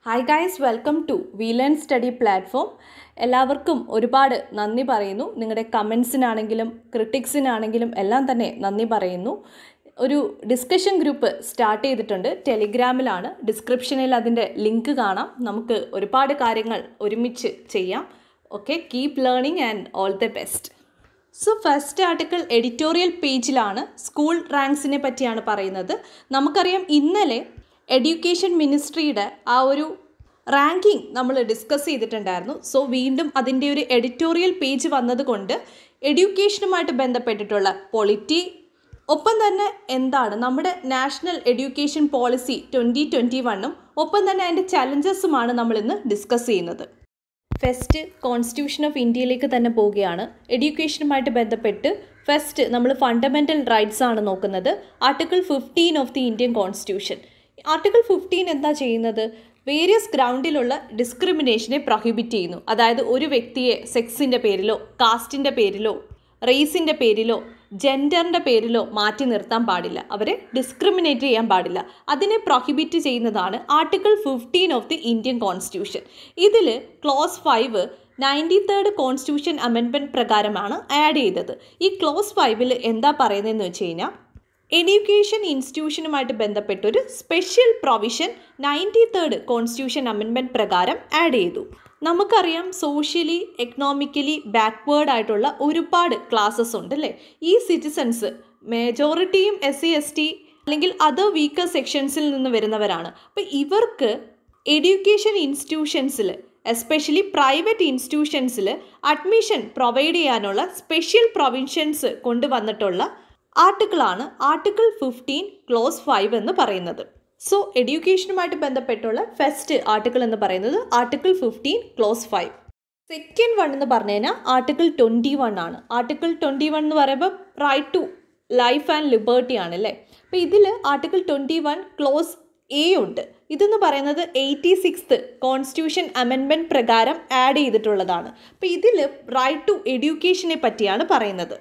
hi guys welcome to we learn study platform എല്ലാവർക്കും ഒരുപാട് നന്ദി പറയുന്നു നിങ്ങളുടെ കമൻസിനാണെങ്കിലും ക്രിട്ടിക്സിനാണെങ്കിലും എല്ലാം തന്നെ നന്ദി പറയുന്നു ഒരു ഡിസ്കഷൻ ഗ്രൂപ്പ് സ്റ്റാർട്ട് ചെയ്തിട്ടുണ്ട് ടെലിഗ്രാമിലാണ് ഡിസ്ക്രിപ്ഷനിൽ അതിൻ്റെ ലിങ്ക് കാണാം നമുക്ക് ഒരുപാട് കാര്യങ്ങൾ ഒരുമിച്ച് ചെയ്യാം okay keep learning and all the best so first article editorial പേജിലാണ് സ്കൂൾ റാങ്ക്സിനെ പറ്റിയാണ് പറയുന്നത് നമുക്കറിയാം ഇന്നലെ എഡ്യൂക്കേഷൻ മിനിസ്ട്രിയുടെ ആ ഒരു റാങ്കിങ് നമ്മൾ ഡിസ്കസ് ചെയ്തിട്ടുണ്ടായിരുന്നു സോ വീണ്ടും അതിൻ്റെ ഒരു എഡിറ്റോറിയൽ പേജ് വന്നതുകൊണ്ട് എഡ്യൂക്കേഷനുമായിട്ട് ബന്ധപ്പെട്ടിട്ടുള്ള പൊളിറ്റി ഒപ്പം തന്നെ എന്താണ് നമ്മുടെ national education policy twenty twenty വണ്ണും ഒപ്പം തന്നെ അതിൻ്റെ ചലഞ്ചസുമാണ് നമ്മളിന്ന് ഡിസ്കസ് ചെയ്യുന്നത് ഫസ്റ്റ് കോൺസ്റ്റിറ്റ്യൂഷൻ ഓഫ് ഇന്ത്യയിലേക്ക് തന്നെ പോവുകയാണ് എഡ്യൂക്കേഷനുമായിട്ട് ബന്ധപ്പെട്ട് ഫസ്റ്റ് നമ്മൾ ഫണ്ടമെൻ്റൽ റൈറ്റ്സ് ആണ് നോക്കുന്നത് article fifteen of the Indian constitution article fifteen എന്താ ചെയ്യുന്നത് വേരിയസ് ഗ്രൗണ്ടിലുള്ള ഡിസ്ക്രിമിനേഷനെ പ്രൊഹിബിറ്റ് ചെയ്യുന്നു അതായത് ഒരു വ്യക്തിയെ സെക്സിൻ്റെ പേരിലോ കാസ്റ്റിൻ്റെ പേരിലോ റേസിൻ്റെ പേരിലോ ജെൻഡറിൻ്റെ പേരിലോ മാറ്റി നിർത്താൻ പാടില്ല അവരെ ഡിസ്ക്രിമിനേറ്റ് ചെയ്യാൻ പാടില്ല അതിനെ പ്രൊഹിബിറ്റ് ചെയ്യുന്നതാണ് article fifteen of the Indian constitution ഇതിൽ clause five ninety third constitution amendment പ്രകാരമാണ് ആഡ് ചെയ്തത് ഈ ക്ലോസ് ഫൈവിൽ എന്താ പറയുന്നതെന്ന് വെച്ച് കഴിഞ്ഞാൽ എഡ്യൂക്കേഷൻ ഇൻസ്റ്റിറ്റ്യൂഷനുമായിട്ട് ബന്ധപ്പെട്ടൊരു special provision ninety third constitution amendment പ്രകാരം ആഡ് ചെയ്തു നമുക്കറിയാം സോഷ്യലി എക്കണോമിക്കലി ബാക്ക്വേർഡ് ആയിട്ടുള്ള ഒരുപാട് ക്ലാസ്സസ് ഉണ്ട് അല്ലേ ഈ സിറ്റിസൺസ് മെജോറിറ്റിയും എസ് സി എസ് ടി അല്ലെങ്കിൽ അതർ വീക്കർ സെക്ഷൻസിൽ നിന്ന് വരുന്നവരാണ് അപ്പോൾ ഇവർക്ക് എഡ്യൂക്കേഷൻ ഇൻസ്റ്റിറ്റ്യൂഷൻസിൽ എസ്പെഷ്യലി പ്രൈവറ്റ് ഇൻസ്റ്റിറ്റ്യൂഷൻസിൽ അഡ്മിഷൻ പ്രൊവൈഡ് ചെയ്യാനുള്ള സ്പെഷ്യൽ പ്രൊവിഷൻസ് കൊണ്ടുവന്നിട്ടുള്ള ആർട്ടിക്കിളാണ് ആർട്ടിക്കിൾ ഫിഫ്റ്റീൻ ക്ലോസ് ഫൈവ് എന്ന് പറയുന്നത് സോ എഡ്യൂക്കേഷനുമായിട്ട് ബന്ധപ്പെട്ടുള്ള ഫസ്റ്റ് ആർട്ടിക്കിൾ എന്ന് പറയുന്നത് article fifteen clause five second one എന്ന് പറഞ്ഞു കഴിഞ്ഞാൽ ആർട്ടിക്കിൾ ട്വൻറ്റി വൺ ആണ് ആർട്ടിക്കിൾ ട്വൻറ്റി വൺ എന്ന് പറയുമ്പോൾ right to life and liberty ആണ് അല്ലേ അപ്പോൾ ഇതിൽ article twenty one clause A ഉണ്ട് ഇതെന്ന് പറയുന്നത് എയ്റ്റി സിക്സ്ത് കോൺസ്റ്റിറ്റ്യൂഷൻ അമെൻമെൻറ്റ് പ്രകാരം ആഡ് ചെയ്തിട്ടുള്ളതാണ് അപ്പോൾ ഇതിൽ റൈറ്റ് ടു എഡ്യൂക്കേഷനെ പറ്റിയാണ് പറയുന്നത്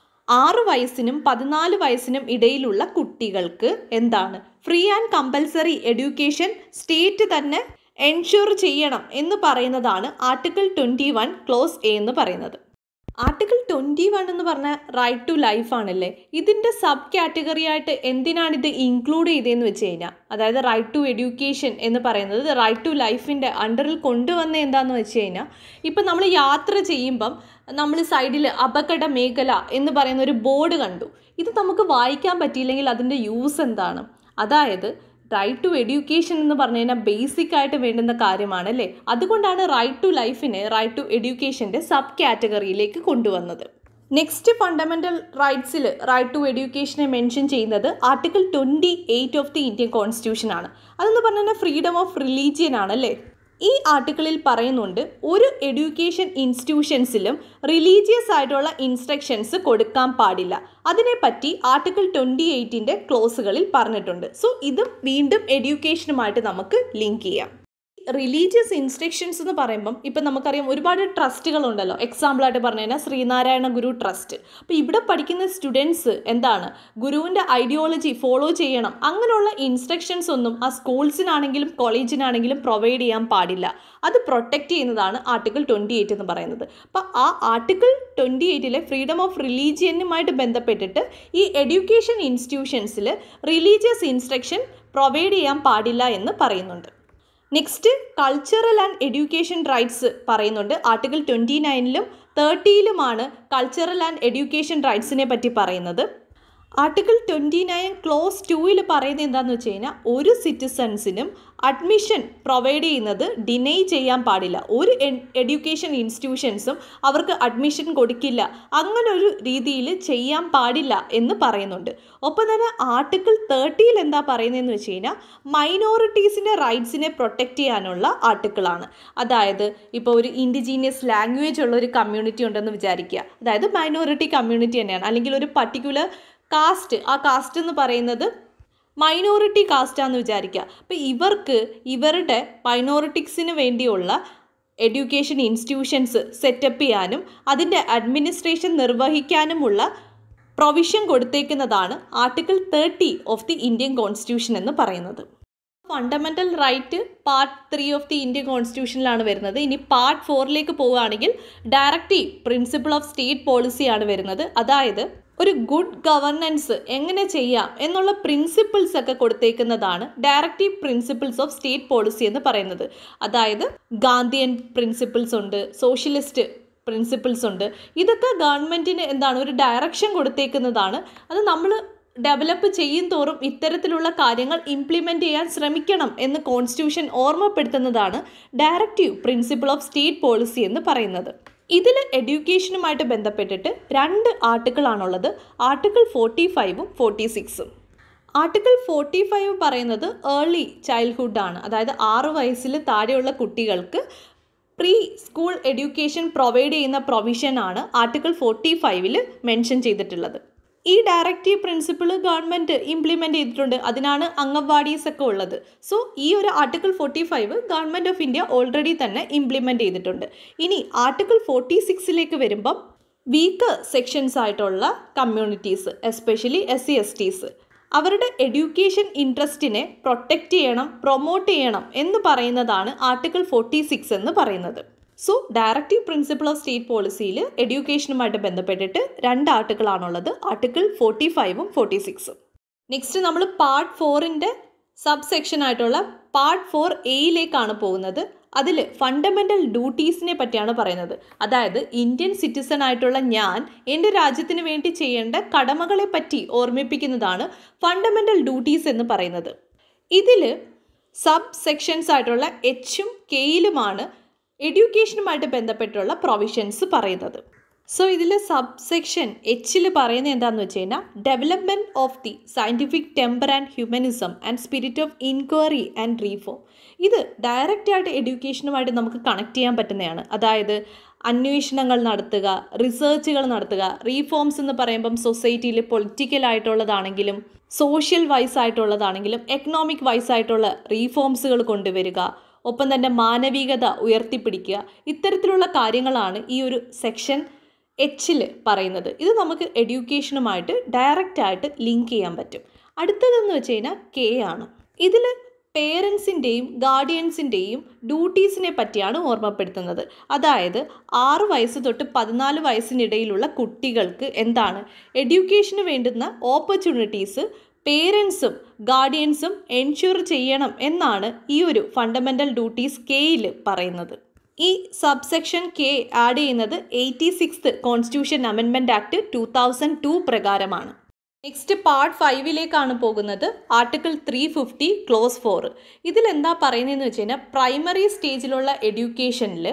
ആറ് വയസ്സിനും പതിനാല് വയസ്സിനും ഇടയിലുള്ള കുട്ടികൾക്ക് എന്താണ് free and compulsory education state തന്നെ എൻഷുർ ചെയ്യണം എന്ന് പറയുന്നതാണ് article twenty one clause A എന്ന് പറയുന്നത് ആർട്ടിക്കിൾ ട്വൻറ്റി വൺ എന്ന് പറഞ്ഞാൽ റൈറ്റ് ടു ലൈഫ് ആണല്ലേ ഇതിൻ്റെ സബ് കാറ്റഗറി ആയിട്ട് എന്തിനാണ് ഇത് ഇൻക്ലൂഡ് ചെയ്തതെന്ന് വെച്ച് കഴിഞ്ഞാൽ അതായത് റൈറ്റ് ടു എഡ്യൂക്കേഷൻ എന്ന് പറയുന്നത് റൈറ്റ് ടു ലൈഫിൻ്റെ അണ്ടറിൽ കൊണ്ടുവന്ന എന്താണെന്ന് വെച്ച് കഴിഞ്ഞാൽ ഇപ്പം നമ്മൾ യാത്ര ചെയ്യുമ്പം നമ്മൾ സൈഡിൽ അപകട മേഖല എന്ന് പറയുന്ന ഒരു ബോർഡ് കണ്ടു ഇത് നമുക്ക് വായിക്കാൻ പറ്റിയില്ലെങ്കിൽ അതിൻ്റെ യൂസ് എന്താണ് അതായത് റൈറ്റ് ടു എഡ്യൂക്കേഷൻ എന്ന് പറഞ്ഞു കഴിഞ്ഞാൽ ബേസിക് ആയിട്ട് വേണ്ടുന്ന കാര്യമാണ് അല്ലേ അതുകൊണ്ടാണ് റൈറ്റ് ടു ലൈഫിനെ റൈറ്റ് ടു എഡ്യൂക്കേഷൻ്റെ സബ് കാറ്റഗറിയിലേക്ക് കൊണ്ടുവന്നത് നെക്സ്റ്റ് ഫണ്ടമെൻ്റൽ റൈറ്റ്സിൽ റൈറ്റ് ടു എഡ്യൂക്കേഷനെ മെൻഷൻ ചെയ്യുന്നത് article twenty eight of the Indian constitution ആണ് അതെന്ന് പറഞ്ഞു കഴിഞ്ഞാൽ ഫ്രീഡം ഓഫ് റിലീജിയൻ ആണ് അല്ലേ ഈ ആർട്ടിക്കിളിൽ പറയുന്നുണ്ട് ഒരു എഡ്യൂക്കേഷൻ ഇൻസ്റ്റിറ്റ്യൂഷൻസിലും റിലീജിയസ് ആയിട്ടുള്ള ഇൻസ്ട്രക്ഷൻസ് കൊടുക്കാൻ പാടില്ല അതിനെപ്പറ്റി ആർട്ടിക്കിൾ ട്വൻറ്റി എയ്റ്റിൻ്റെ ക്ലോസുകളിൽ പറഞ്ഞിട്ടുണ്ട് സോ ഇതും വീണ്ടും എഡ്യൂക്കേഷനുമായിട്ട് നമുക്ക് ലിങ്ക് ചെയ്യാം റിലീജിയസ് ഇൻസ്ട്രക്ഷൻസ് എന്ന് പറയുമ്പം ഇപ്പം നമുക്കറിയാം ഒരുപാട് ട്രസ്റ്റുകളുണ്ടല്ലോ എക്സാമ്പിളായിട്ട് പറഞ്ഞു കഴിഞ്ഞാൽ ശ്രീനാരായണ ഗുരു ട്രസ്റ്റ് അപ്പോൾ ഇവിടെ പഠിക്കുന്ന സ്റ്റുഡൻസ് എന്താണ് ഗുരുവിൻ്റെ ഐഡിയോളജി ഫോളോ ചെയ്യണം അങ്ങനെയുള്ള ഇൻസ്ട്രക്ഷൻസ് ഒന്നും ആ സ്കൂൾസിനാണെങ്കിലും കോളേജിനാണെങ്കിലും പ്രൊവൈഡ് ചെയ്യാൻ പാടില്ല അത് പ്രൊട്ടക്റ്റ് ചെയ്യുന്നതാണ് ആർട്ടിക്കിൾ ട്വൻറ്റി എയ്റ്റ് എന്ന് പറയുന്നത് അപ്പോൾ ആ ആർട്ടിക്കിൾ ട്വൻറ്റി എയ്റ്റിലെ ഫ്രീഡം ഓഫ് റിലീജിയനുമായിട്ട് ബന്ധപ്പെട്ടിട്ട് ഈ എഡ്യൂക്കേഷൻ ഇൻസ്റ്റിറ്റ്യൂഷൻസിൽ റിലീജിയസ് ഇൻസ്ട്രക്ഷൻ പ്രൊവൈഡ് ചെയ്യാൻ പാടില്ല എന്ന് പറയുന്നുണ്ട് next cultural and education rights പറയുന്നുണ്ട് ആർട്ടിക്കിൾ ട്വൻറ്റി നയനിലും തേർട്ടിയിലുമാണ് കൾച്ചറൽ ആൻഡ് എഡ്യൂക്കേഷൻ റൈറ്റ്സിനെ പറ്റി പറയുന്നത് ആർട്ടിക്കിൾ ട്വൻറ്റി നയൻ ക്ലോസ് ടൂവിൽ പറയുന്നത് എന്താണെന്ന് വെച്ച് കഴിഞ്ഞാൽ ഒരു സിറ്റിസൺസിനും അഡ്മിഷൻ പ്രൊവൈഡ് ചെയ്യുന്നത് ഡിനൈ ചെയ്യാൻ പാടില്ല ഒരു എഡ്യൂക്കേഷൻ ഇൻസ്റ്റിറ്റ്യൂഷൻസും അവർക്ക് അഡ്മിഷൻ കൊടുക്കില്ല അങ്ങനെ ഒരു രീതിയിൽ ചെയ്യാൻ പാടില്ല എന്ന് പറയുന്നുണ്ട് ഒപ്പം തന്നെ ആർട്ടിക്കിൾ തേർട്ടിയിൽ എന്താ പറയുന്നതെന്ന് വെച്ച് കഴിഞ്ഞാൽ മൈനോറിറ്റീസിൻ്റെ റൈറ്റ്സിനെ പ്രൊട്ടക്റ്റ് ചെയ്യാനുള്ള ആർട്ടിക്കിളാണ് അതായത് ഇപ്പോൾ ഒരു ഇൻഡിജീനിയസ് ലാംഗ്വേജ് ഉള്ള ഒരു കമ്മ്യൂണിറ്റി ഉണ്ടെന്ന് വിചാരിക്കുക അതായത് മൈനോറിറ്റി കമ്മ്യൂണിറ്റി തന്നെയാണ് അല്ലെങ്കിൽ ഒരു പർട്ടിക്കുലർ കാസ്റ്റ് ആ കാസ്റ്റ് എന്ന് പറയുന്നത് മൈനോറിറ്റി കാസ്റ്റാന്ന് വിചാരിക്കുക അപ്പോൾ ഇവർക്ക് ഇവരുടെ മൈനോറിറ്റിക്സിന് വേണ്ടിയുള്ള എഡ്യൂക്കേഷൻ ഇൻസ്റ്റിറ്റ്യൂഷൻസ് സെറ്റപ്പ് ചെയ്യാനും അതിൻ്റെ അഡ്മിനിസ്ട്രേഷൻ നിർവഹിക്കാനുമുള്ള പ്രൊവിഷൻ കൊടുത്തേക്കുന്നതാണ് article thirty of the Indian constitution എന്ന് പറയുന്നത് fundamental right part three of the Indian കോൺസ്റ്റിറ്റ്യൂഷനിലാണ് വരുന്നത് ഇനി പാർട്ട് ഫോറിലേക്ക് പോവുകയാണെങ്കിൽ ഡയറക്റ്റീവ് പ്രിൻസിപ്പിൾ ഓഫ് സ്റ്റേറ്റ് പോളിസിയാണ് വരുന്നത് അതായത് ഒരു ഗുഡ് ഗവർണൻസ് എങ്ങനെ ചെയ്യാം എന്നുള്ള പ്രിൻസിപ്പിൾസ് ഒക്കെ കൊടുത്തേക്കുന്നതാണ് directive principles of state policy എന്ന് പറയുന്നത് അതായത് ഗാന്ധിയൻ പ്രിൻസിപ്പിൾസ് ഉണ്ട് സോഷ്യലിസ്റ്റ് പ്രിൻസിപ്പിൾസ് ഉണ്ട് ഇതൊക്കെ ഗവൺമെൻറ്റിന് എന്താണ് ഒരു ഡയറക്ഷൻ കൊടുത്തേക്കുന്നതാണ് അത് നമ്മൾ ഡെവലപ്പ് ചെയ്യും തോറും ഇത്തരത്തിലുള്ള കാര്യങ്ങൾ ഇംപ്ലിമെൻ്റ് ചെയ്യാൻ ശ്രമിക്കണം എന്ന് കോൺസ്റ്റിറ്റ്യൂഷൻ ഓർമ്മപ്പെടുത്തുന്നതാണ് directive principle of state policy എന്ന് പറയുന്നത് ഇതിൽ എഡ്യൂക്കേഷനുമായിട്ട് ബന്ധപ്പെട്ടിട്ട് രണ്ട് ആർട്ടിക്കിളാണുള്ളത് ആർട്ടിക്കിൾ ഫോർട്ടി ഫൈവും ഫോർട്ടി സിക്സും ആർട്ടിക്കിൾ ഫോർട്ടി ഫൈവ് പറയുന്നത് ഏർലി ചൈൽഡ്ഹുഡാണ് അതായത് ആറ് വയസ്സിൽ താഴെയുള്ള കുട്ടികൾക്ക് പ്രീ സ്കൂൾ എഡ്യൂക്കേഷൻ പ്രൊവൈഡ് ചെയ്യുന്ന പ്രൊവിഷനാണ് ആർട്ടിക്കിൾ ഫോർട്ടി ഫൈവിൽ മെൻഷൻ ചെയ്തിട്ടുള്ളത് ഈ ഡയറക്റ്റീവ് പ്രിൻസിപ്പിൾ ഗവൺമെൻറ് ഇംപ്ലിമെൻ്റ് ചെയ്തിട്ടുണ്ട് അതിനാണ് അംഗൻവാടീസ് ഒക്കെ ഉള്ളത് സോ ഈ ഒരു article forty five government of India already തന്നെ ഇംപ്ലിമെൻ്റ് ചെയ്തിട്ടുണ്ട് ഇനി ആർട്ടിക്കിൾ ഫോർട്ടി സിക്സിലേക്ക് വരുമ്പം വീക്ക് സെക്ഷൻസ് ആയിട്ടുള്ള communities especially S C S Ts അവരുടെ എഡ്യൂക്കേഷൻ ഇൻട്രസ്റ്റിനെ പ്രൊട്ടക്റ്റ് ചെയ്യണം പ്രൊമോട്ട് ചെയ്യണം എന്ന് പറയുന്നതാണ് ആർട്ടിക്കിൾ ഫോർട്ടി സിക്സ് എന്ന് പറയുന്നത് so directive principle of state പോളിസിയിൽ എഡ്യൂക്കേഷനുമായിട്ട് ബന്ധപ്പെട്ടിട്ട് രണ്ട് ആർട്ടിക്കിളാണുള്ളത് ആർട്ടിക്കിൾ ഫോർട്ടി ഫൈവും ഫോർട്ടി സിക്സും നെക്സ്റ്റ് നമ്മൾ പാർട്ട് ഫോറിൻ്റെ സബ് സെക്ഷൻ ആയിട്ടുള്ള പാർട്ട് ഫോർ എയിലേക്കാണ് പോകുന്നത് അതിൽ ഫണ്ടമെൻ്റൽ ഡ്യൂട്ടീസിനെ പറ്റിയാണ് പറയുന്നത് അതായത് ഇന്ത്യൻ സിറ്റിസൺ ആയിട്ടുള്ള ഞാൻ എൻ്റെ രാജ്യത്തിന് വേണ്ടി ചെയ്യേണ്ട കടമകളെ പറ്റി ഓർമ്മിപ്പിക്കുന്നതാണ് ഫണ്ടമെൻ്റൽ ഡ്യൂട്ടീസ് എന്ന് പറയുന്നത് ഇതിൽ സബ് സെക്ഷൻസ് ആയിട്ടുള്ള എച്ചും കെയിലുമാണ് എഡ്യൂക്കേഷനുമായിട്ട് ബന്ധപ്പെട്ടുള്ള പ്രൊവിഷൻസ് പറയുന്നത് സോ ഇതിൽ സബ് സെക്ഷൻ എച്ചിൽ പറയുന്നത് എന്താണെന്ന് വെച്ച് കഴിഞ്ഞാൽ development of the scientific temper and humanism and spirit of inquiry and reform ഇത് ഡയറക്റ്റായിട്ട് എഡ്യൂക്കേഷനുമായിട്ട് നമുക്ക് കണക്ട് ചെയ്യാൻ പറ്റുന്നതാണ് അതായത് അന്വേഷണങ്ങൾ നടത്തുക റിസർച്ചുകൾ നടത്തുക റീഫോംസ് എന്ന് പറയുമ്പം സൊസൈറ്റിയിൽ പൊളിറ്റിക്കൽ ആയിട്ടുള്ളതാണെങ്കിലും സോഷ്യൽ വൈസ് ആയിട്ടുള്ളതാണെങ്കിലും എക്കണോമിക് വൈസ് ആയിട്ടുള്ള റീഫോംസുകൾ കൊണ്ടുവരിക ഒപ്പം തന്നെ മാനവികത ഉയർത്തിപ്പിടിക്കുക ഇത്തരത്തിലുള്ള കാര്യങ്ങളാണ് ഈ ഒരു സെക്ഷൻ എച്ചിൽ പറയുന്നത് ഇത് നമുക്ക് എഡ്യൂക്കേഷനുമായിട്ട് ഡയറക്റ്റായിട്ട് ലിങ്ക് ചെയ്യാൻ പറ്റും അടുത്തതെന്ന് വെച്ച് കഴിഞ്ഞാൽ കെ ആണ് ഇതിൽ പേരൻസിൻ്റെയും ഗാർഡിയൻസിൻ്റെയും ഡ്യൂട്ടീസിനെ പറ്റിയാണ് ഓർമ്മപ്പെടുത്തുന്നത് അതായത് ആറ് വയസ്സ് തൊട്ട് പതിനാല് വയസ്സിനിടയിലുള്ള കുട്ടികൾക്ക് എന്താണ് എഡ്യൂക്കേഷന് വേണ്ടുന്ന ഓപ്പർച്യൂണിറ്റീസ് പേരൻസും ഗാർഡിയൻസും എൻഷുർ ചെയ്യണം എന്നാണ് ഈ ഒരു ഫണ്ടമെൻ്റൽ ഡ്യൂട്ടീസ് കെയിൽ പറയുന്നത് ഈ സബ്സെക്ഷൻ കെ ആഡ് ചെയ്യുന്നത് eighty sixth constitution amendment act two thousand two പ്രകാരമാണ് നെക്സ്റ്റ് പാർട്ട് ഫൈവിലേക്കാണ് പോകുന്നത് article three fifty clause four ഇതിലെന്താ പറയുന്നതെന്ന് വെച്ച് കഴിഞ്ഞാൽ പ്രൈമറി സ്റ്റേജിലുള്ള എഡ്യൂക്കേഷനിൽ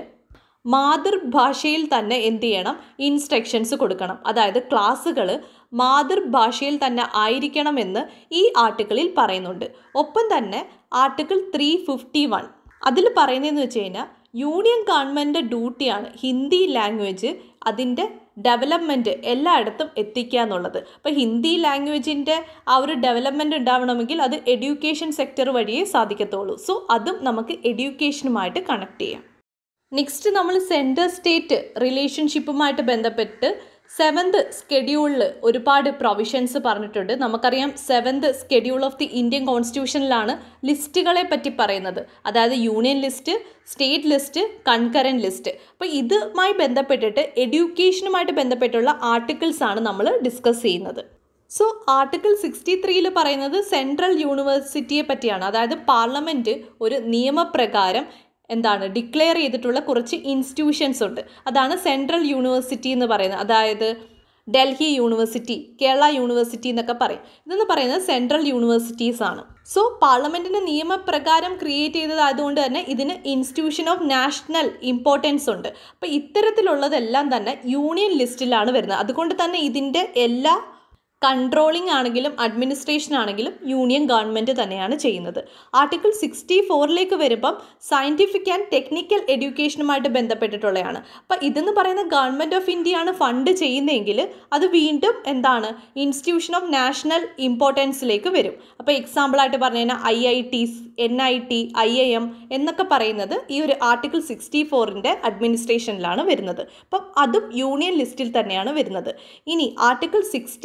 മാതൃഭാഷയിൽ തന്നെ എന്ത് ചെയ്യണം ഇൻസ്ട്രക്ഷൻസ് കൊടുക്കണം അതായത് ക്ലാസ്സുകൾ മാതൃഭാഷയിൽ തന്നെ ആയിരിക്കണമെന്ന് ഈ ആർട്ടിക്കിളിൽ പറയുന്നുണ്ട് ഒപ്പം തന്നെ ആർട്ടിക്കിൾ ത്രീ ഫിഫ്റ്റി വൺ അതിൽ പറയുന്നതെന്ന് വെച്ച് കഴിഞ്ഞാൽ യൂണിയൻ ഗവൺമെൻറ് ഡ്യൂട്ടിയാണ് ഹിന്ദി ലാംഗ്വേജ് അതിൻ്റെ ഡെവലപ്മെൻറ്റ് എല്ലായിടത്തും എത്തിക്കുക എന്നുള്ളത് അപ്പോൾ ഹിന്ദി ലാംഗ്വേജിൻ്റെ ആ ഒരു ഡെവലപ്മെൻറ്റ് ഉണ്ടാവണമെങ്കിൽ അത് എഡ്യൂക്കേഷൻ സെക്ടർ വഴിയേ സാധിക്കത്തുള്ളൂ സോ അതും നമുക്ക് എഡ്യൂക്കേഷനുമായിട്ട് കണക്ട് ചെയ്യാം നെക്സ്റ്റ് നമ്മൾ സെൻറ്റർ സ്റ്റേറ്റ് റിലേഷൻഷിപ്പുമായിട്ട് ബന്ധപ്പെട്ട് സെവൻത് സ്കെഡ്യൂളിൽ ഒരുപാട് പ്രൊവിഷൻസ് പറഞ്ഞിട്ടുണ്ട് നമുക്കറിയാം seventh schedule of the Indian കോൺസ്റ്റിറ്റ്യൂഷനിലാണ് ലിസ്റ്റുകളെ പറ്റി പറയുന്നത് അതായത് union list state list concurrent list അപ്പോൾ ഇതുമായി ബന്ധപ്പെട്ടിട്ട് എഡ്യൂക്കേഷനുമായിട്ട് ബന്ധപ്പെട്ടുള്ള ആർട്ടിക്കിൾസ് ആണ് നമ്മൾ ഡിസ്കസ് ചെയ്യുന്നത് സോ ആർട്ടിക്കിൾ സിക്സ്റ്റി ത്രീയിൽ പറയുന്നത് സെൻട്രൽ യൂണിവേഴ്സിറ്റിയെ പറ്റിയാണ് അതായത് പാർലമെൻറ്റ് ഒരു നിയമപ്രകാരം എന്താണ് ഡിക്ലെയർ ചെയ്തിട്ടുള്ള കുറച്ച് ഇൻസ്റ്റിറ്റ്യൂഷൻസ് ഉണ്ട് അതാണ് സെൻട്രൽ യൂണിവേഴ്സിറ്റി എന്ന് പറയുന്നത് അതായത് ഡൽഹി യൂണിവേഴ്സിറ്റി കേരള യൂണിവേഴ്സിറ്റി എന്നൊക്കെ പറയും ഇതെന്ന് പറയുന്നത് സെൻട്രൽ യൂണിവേഴ്സിറ്റീസ് ആണ് സോ പാർലമെൻറ്റിൻ്റെ നിയമപ്രകാരം ക്രിയേറ്റ് ചെയ്തതായതുകൊണ്ട് തന്നെ ഇതിന് ഇൻസ്റ്റിറ്റ്യൂഷൻ ഓഫ് നാഷണൽ ഇമ്പോർട്ടൻസ് ഉണ്ട് അപ്പോൾ ഇത്തരത്തിലുള്ളതെല്ലാം തന്നെ യൂണിയൻ ലിസ്റ്റിലാണ് വരുന്നത് അതുകൊണ്ട് തന്നെ ഇതിൻ്റെ എല്ലാ കൺട്രോളിംഗ് ആണെങ്കിലും അഡ്മിനിസ്ട്രേഷൻ ആണെങ്കിലും യൂണിയൻ ഗവൺമെൻറ് തന്നെയാണ് ചെയ്യുന്നത് ആർട്ടിക്കിൾ സിക്സ്റ്റി ഫോറിലേക്ക് വരുമ്പം സയൻറ്റിഫിക് ആൻഡ് ടെക്നിക്കൽ എഡ്യൂക്കേഷനുമായിട്ട് ബന്ധപ്പെട്ടിട്ടുള്ളതാണ് അപ്പം ഇതെന്ന് പറയുന്ന ഗവൺമെൻറ് ഓഫ് ഇന്ത്യയാണ് ഫണ്ട് ചെയ്യുന്നതെങ്കിൽ അത് വീണ്ടും എന്താണ് ഇൻസ്റ്റിറ്റ്യൂഷൻ ഓഫ് നാഷണൽ ഇമ്പോർട്ടൻസിലേക്ക് വരും അപ്പോൾ എക്സാമ്പിളായിട്ട് പറഞ്ഞു കഴിഞ്ഞാൽ I I Ts N I T I I M എന്നൊക്കെ പറയുന്നത് ഈ ഒരു ആർട്ടിക്കിൾ സിക്സ്റ്റി ഫോറിൻ്റെ അഡ്മിനിസ്ട്രേഷനിലാണ് വരുന്നത് അപ്പം അതും യൂണിയൻ ലിസ്റ്റിൽ തന്നെയാണ് വരുന്നത് ഇനി ആർട്ടിക്കിൾ സിക്സ്റ്റി ഫൈവ്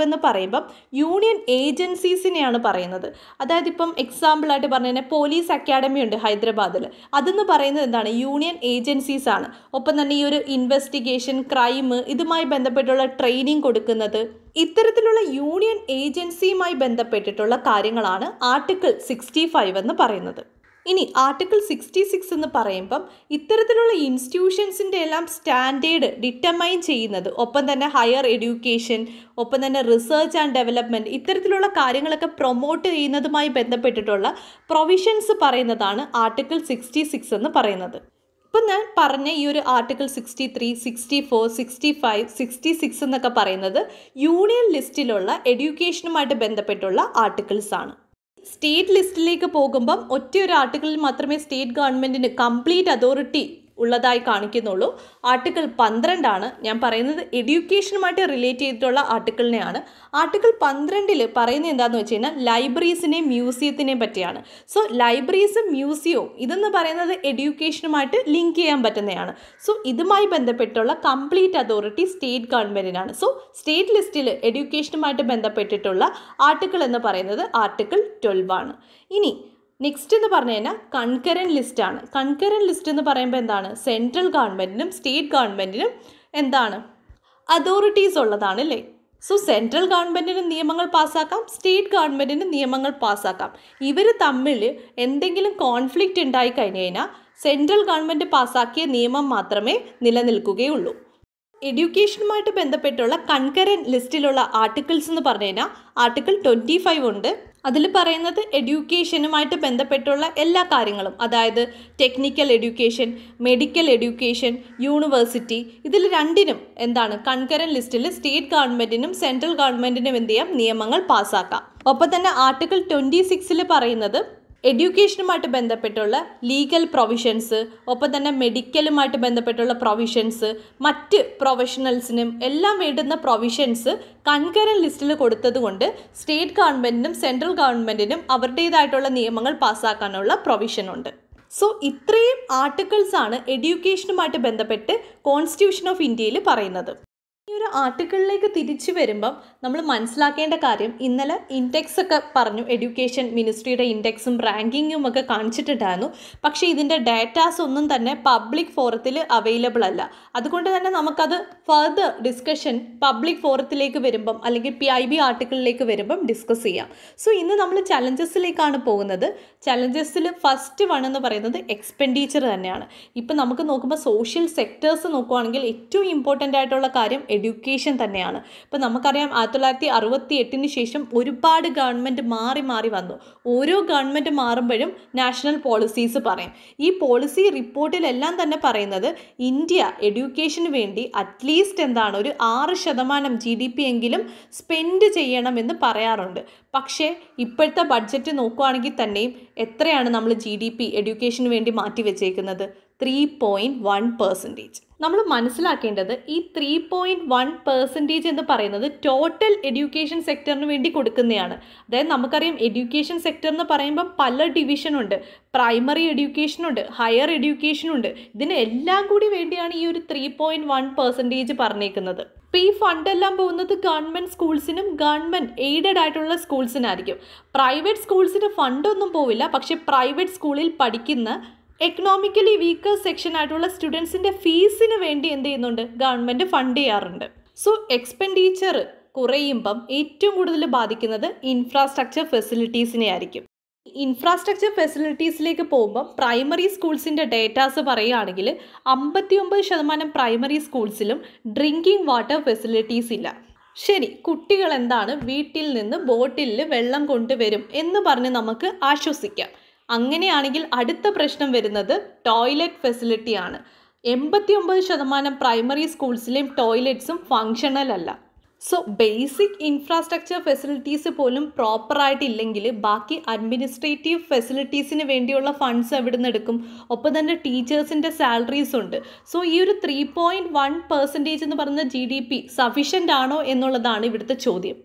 എന്ന് പറയുമ്പം യൂണിയൻ ഏജൻസീസിനെയാണ് പറയുന്നത് അതായത് ഇപ്പം എക്സാമ്പിളായിട്ട് പറഞ്ഞു കഴിഞ്ഞാൽ പോലീസ് അക്കാഡമി ഉണ്ട് ഹൈദരാബാദിൽ അതെന്ന് പറയുന്നത് എന്താണ് യൂണിയൻ ഏജൻസീസ് ആണ് ഒപ്പം തന്നെ ഈ ഒരു ഇൻവെസ്റ്റിഗേഷൻ ക്രൈം ഇതുമായി ബന്ധപ്പെട്ടുള്ള ട്രെയിനിങ് കൊടുക്കുന്നത് ഇത്തരത്തിലുള്ള യൂണിയൻ ഏജൻസിയുമായി ബന്ധപ്പെട്ടിട്ടുള്ള കാര്യങ്ങളാണ് ആർട്ടിക്കിൾ സിക്സ്റ്റി ഫൈവ് എന്ന് പറയുന്നത് ഇനി ആർട്ടിക്കിൾ സിക്സ്റ്റി സിക്സ് എന്ന് പറയുമ്പം ഇത്തരത്തിലുള്ള ഇൻസ്റ്റിറ്റ്യൂഷൻസിൻ്റെ എല്ലാം സ്റ്റാൻഡേർഡ് ഡിറ്റർമൈൻ ചെയ്യുന്നത് ഒപ്പം തന്നെ ഹയർ എഡ്യൂക്കേഷൻ ഒപ്പം തന്നെ റിസർച്ച് ആൻഡ് ഡെവലപ്മെൻറ്റ് ഇത്തരത്തിലുള്ള കാര്യങ്ങളൊക്കെ പ്രൊമോട്ട് ചെയ്യുന്നതുമായി ബന്ധപ്പെട്ടിട്ടുള്ള പ്രൊവിഷൻസ് പറയുന്നതാണ് ആർട്ടിക്കിൾ സിക്സ്റ്റി സിക്സ് എന്ന് പറയുന്നത് ഇപ്പം ഞാൻ പറഞ്ഞ ഈ ഒരു article sixty three sixty four sixty five sixty six എന്നൊക്കെ പറയുന്നത് യൂണിയൻ ലിസ്റ്റിലുള്ള എഡ്യൂക്കേഷനുമായിട്ട് ബന്ധപ്പെട്ടുള്ള ആർട്ടിക്കിൾസ് ആണ് സ്റ്റേറ്റ് ലിസ്റ്റിലേക്ക് പോകുമ്പം ഒറ്റ ഒരു ആർട്ടിക്കിളിൽ മാത്രമേ സ്റ്റേറ്റ് ഗവൺമെൻറ്റിന് കംപ്ലീറ്റ് അതോറിറ്റി ഉള്ളതായി കാണിക്കുന്നുള്ളൂ ആർട്ടിക്കിൾ പന്ത്രണ്ടാണ് ഞാൻ പറയുന്നത് എഡ്യൂക്കേഷനുമായിട്ട് റിലേറ്റ് ചെയ്തിട്ടുള്ള ആർട്ടിക്കിളിനെയാണ് ആർട്ടിക്കിൾ പന്ത്രണ്ടിൽ പറയുന്നത് എന്താണെന്ന് വെച്ച് കഴിഞ്ഞാൽ ലൈബ്രറീസിനെയും മ്യൂസിയത്തിനെയും പറ്റിയാണ് സോ ലൈബ്രറീസും മ്യൂസിയവും ഇതെന്ന് പറയുന്നത് എഡ്യൂക്കേഷനുമായിട്ട് ലിങ്ക് ചെയ്യാൻ പറ്റുന്നതാണ് സോ ഇതുമായി ബന്ധപ്പെട്ടുള്ള കംപ്ലീറ്റ് അതോറിറ്റി സ്റ്റേറ്റ് ഗവൺമെൻറ്റിനാണ് സോ സ്റ്റേറ്റ് ലിസ്റ്റിൽ എഡ്യൂക്കേഷനുമായിട്ട് ബന്ധപ്പെട്ടിട്ടുള്ള ആർട്ടിക്കിൾ എന്ന് പറയുന്നത് ആർട്ടിക്കിൾ ട്വൽവ് ആണ് ഇനി നെക്സ്റ്റ് എന്ന് പറഞ്ഞു കഴിഞ്ഞാൽ കൺകറൻ ലിസ്റ്റാണ് കൺകറൻ ലിസ്റ്റ് എന്ന് പറയുമ്പോൾ എന്താണ് സെൻട്രൽ ഗവൺമെൻറ്റിനും സ്റ്റേറ്റ് ഗവൺമെൻറ്റിനും എന്താണ് അതോറിറ്റീസ് ഉള്ളതാണ് അല്ലേ സോ സെൻട്രൽ ഗവൺമെൻറ്റിന് നിയമങ്ങൾ പാസ്സാക്കാം സ്റ്റേറ്റ് ഗവൺമെൻറ്റിന് നിയമങ്ങൾ പാസ്സാക്കാം ഇവർ തമ്മിൽ എന്തെങ്കിലും കോൺഫ്ലിക്റ്റ് ഉണ്ടായി കഴിഞ്ഞു കഴിഞ്ഞാൽ സെൻട്രൽ ഗവൺമെൻറ് പാസ്സാക്കിയ നിയമം മാത്രമേ നിലനിൽക്കുകയുള്ളൂ എഡ്യൂക്കേഷനുമായിട്ട് ബന്ധപ്പെട്ടുള്ള കൺകറൻ ലിസ്റ്റിലുള്ള ആർട്ടിക്കിൾസ് എന്ന് പറഞ്ഞു കഴിഞ്ഞാൽ ആർട്ടിക്കിൾ ട്വൻറ്റി ഫൈവ് ഉണ്ട് അതിൽ പറയുന്നത് എഡ്യൂക്കേഷനുമായിട്ട് ബന്ധപ്പെട്ടുള്ള എല്ലാ കാര്യങ്ങളും അതായത് technical education medical education university ഇതിൽ രണ്ടിനും എന്താണ് കൺകറൻ ലിസ്റ്റിൽ സ്റ്റേറ്റ് ഗവൺമെൻറ്റിനും സെൻട്രൽ ഗവൺമെൻറ്റിനും എന്ത് ചെയ്യാം നിയമങ്ങൾ പാസ്സാക്കാം ഒപ്പം തന്നെ ആർട്ടിക്കിൾ ട്വൻറ്റി സിക്സിൽ പറയുന്നത് എഡ്യൂക്കേഷനുമായിട്ട് ബന്ധപ്പെട്ടുള്ള ലീഗൽ പ്രൊവിഷൻസ് ഒപ്പം തന്നെ മെഡിക്കലുമായിട്ട് ബന്ധപ്പെട്ടുള്ള പ്രൊവിഷൻസ് മറ്റ് പ്രൊഫഷണൽസിനും എല്ലാം വേണ്ടുന്ന പ്രൊവിഷൻസ് കൺകറൻ ലിസ്റ്റിൽ കൊടുത്തത് കൊണ്ട് സ്റ്റേറ്റ് ഗവൺമെൻറ്റിനും സെൻട്രൽ ഗവൺമെൻറ്റിനും അവരുടേതായിട്ടുള്ള നിയമങ്ങൾ പാസ്സാക്കാനുള്ള പ്രൊവിഷൻ ഉണ്ട് സോ ഇത്രയും ആർട്ടിക്കിൾസ് ആണ് എഡ്യൂക്കേഷനുമായിട്ട് ബന്ധപ്പെട്ട് കോൺസ്റ്റിറ്റ്യൂഷൻ ഓഫ് ഇന്ത്യയിൽ പറയുന്നത് ഈ ഒരു ആർട്ടിക്കിളിലേക്ക് തിരിച്ചു വരുമ്പം നമ്മൾ മനസ്സിലാക്കേണ്ട കാര്യം ഇന്നലെ ഇൻഡെക്സ് ഒക്കെ പറഞ്ഞു എഡ്യൂക്കേഷൻ മിനിസ്ട്രിയുടെ ഇൻഡെക്സും റാങ്കിങ്ങും ഒക്കെ കാണിച്ചിട്ടുണ്ടായിരുന്നു പക്ഷേ ഇതിൻ്റെ ഡാറ്റാസ് ഒന്നും തന്നെ പബ്ലിക് ഫോറത്തിൽ അവൈലബിൾ അല്ല അതുകൊണ്ട് തന്നെ നമുക്കത് ഫർദർ ഡിസ്കഷൻ പബ്ലിക് ഫോറത്തിലേക്ക് വരുമ്പം അല്ലെങ്കിൽ പി ഐ ബി ആർട്ടിക്കിളിലേക്ക് വരുമ്പം ഡിസ്കസ് ചെയ്യാം സോ ഇന്ന് നമ്മൾ ചലഞ്ചസിലേക്കാണ് പോകുന്നത് ചലഞ്ചസിൽ ഫസ്റ്റ് വൺ എന്ന് പറയുന്നത് എക്സ്പെൻഡിച്ചർ തന്നെയാണ് ഇപ്പം നമുക്ക് നോക്കുമ്പോൾ സോഷ്യൽ സെക്ടേഴ്സ് നോക്കുവാണെങ്കിൽ ഏറ്റവും ഇമ്പോർട്ടൻ്റ് ആയിട്ടുള്ള കാര്യം എഡ്യൂക്കേഷൻ തന്നെയാണ് ഇപ്പം നമുക്കറിയാം ആയിരത്തി തൊള്ളായിരത്തി അറുപത്തി എട്ടിന് ശേഷം ഒരുപാട് ഗവൺമെൻറ് മാറി മാറി വന്നു ഓരോ ഗവൺമെൻറ് മാറുമ്പോഴും നാഷണൽ പോളിസീസ് പറയും ഈ പോളിസി റിപ്പോർട്ടിലെല്ലാം തന്നെ പറയുന്നത് ഇന്ത്യ എഡ്യൂക്കേഷന് വേണ്ടി അറ്റ്ലീസ്റ്റ് എന്താണ് ഒരു ആറ് ശതമാനം ജി ഡി പി എങ്കിലും സ്പെൻഡ് ചെയ്യണമെന്ന് പറയാറുണ്ട് പക്ഷേ ഇപ്പോഴത്തെ ബഡ്ജറ്റ് നോക്കുകയാണെങ്കിൽ തന്നെയും എത്രയാണ് നമ്മൾ ജി ഡി പി എഡ്യൂക്കേഷന് വേണ്ടി മാറ്റി വെച്ചേക്കുന്നത് ത്രീ പോയിൻറ്റ് വൺ പെർസെൻറ്റേജ് നമ്മൾ മനസ്സിലാക്കേണ്ടത് ഈ ത്രീ പോയിൻറ്റ് വൺ പെർസെൻറ്റേജ് എന്ന് പറയുന്നത് ടോട്ടൽ എഡ്യൂക്കേഷൻ സെക്ടറിന് വേണ്ടി കൊടുക്കുന്നതാണ് അതായത് നമുക്കറിയാം എഡ്യൂക്കേഷൻ സെക്ടർ എന്ന് പറയുമ്പോൾ പല ഡിവിഷനുണ്ട് പ്രൈമറി എഡ്യൂക്കേഷനുണ്ട് ഹയർ എഡ്യൂക്കേഷനുണ്ട് ഇതിന് എല്ലാം കൂടി വേണ്ടിയാണ് ഈ ഒരു ത്രീ പോയിൻറ്റ് വൺ പെർസെൻറ്റേജ് പറഞ്ഞേക്കുന്നത് അപ്പോൾ ഈ ഫണ്ടെല്ലാം പോകുന്നത് ഗവൺമെൻറ് സ്കൂൾസിനും ഗവൺമെൻറ് എയ്ഡഡ് ആയിട്ടുള്ള സ്കൂൾസിനായിരിക്കും പ്രൈവറ്റ് സ്കൂൾസിന് ഫണ്ടൊന്നും പോവില്ല പക്ഷേ പ്രൈവറ്റ് സ്കൂളിൽ പഠിക്കുന്ന എക്കണോമിക്കലി വീക്കർ സെക്ഷൻ ആയിട്ടുള്ള സ്റ്റുഡൻസിൻ്റെ ഫീസിന് വേണ്ടി എന്ത് ചെയ്യുന്നുണ്ട് ഗവൺമെൻറ് ഫണ്ട് ചെയ്യാറുണ്ട് സോ എക്സ്പെൻഡിച്ചർ കുറയുമ്പം ഏറ്റവും കൂടുതൽ ബാധിക്കുന്നത് ഇൻഫ്രാസ്ട്രക്ചർ ഫെസിലിറ്റീസിനെ ആയിരിക്കും ഇൻഫ്രാസ്ട്രക്ചർ ഫെസിലിറ്റീസിലേക്ക് പോകുമ്പം പ്രൈമറി സ്കൂൾസിൻ്റെ ഡേറ്റാസ് പറയുകയാണെങ്കിൽ അമ്പത്തി ഒമ്പത് ശതമാനം പ്രൈമറി സ്കൂൾസിലും ഡ്രിങ്കിങ് വാട്ടർ ഫെസിലിറ്റീസ് ഇല്ല ശരി കുട്ടികൾ എന്താണ് വീട്ടിൽ നിന്ന് ബോട്ടിലിൽ വെള്ളം കൊണ്ടുവരും എന്ന് പറഞ്ഞ് നമുക്ക് ആശ്വസിക്കാം അങ്ങനെയാണെങ്കിൽ അടുത്ത പ്രശ്നം വരുന്നത് ടോയ്ലറ്റ് ഫെസിലിറ്റിയാണ് എൺപത്തി ഒമ്പത് ശതമാനം പ്രൈമറി സ്കൂൾസിലെയും ടോയ്ലറ്റ്സും ഫങ്ഷണൽ അല്ല സോ ബേസിക് ഇൻഫ്രാസ്ട്രക്ചർ ഫെസിലിറ്റീസ് പോലും പ്രോപ്പറായിട്ട് ഇല്ലെങ്കിൽ ബാക്കി അഡ്മിനിസ്ട്രേറ്റീവ് ഫെസിലിറ്റീസിന് വേണ്ടിയുള്ള ഫണ്ട്സ് എവിടെ നിന്ന് എടുക്കും ഒപ്പം തന്നെ ടീച്ചേഴ്സിൻ്റെ സാലറീസ് ഉണ്ട് സോ ഈ ഒരു ത്രീ പോയിൻറ്റ് വൺ പെർസെൻറ്റേജ് എന്ന് പറയുന്ന ജി ഡി പി സഫീഷ്യൻ്റ് ആണോ എന്നുള്ളതാണ് ഇവിടുത്തെ ചോദ്യം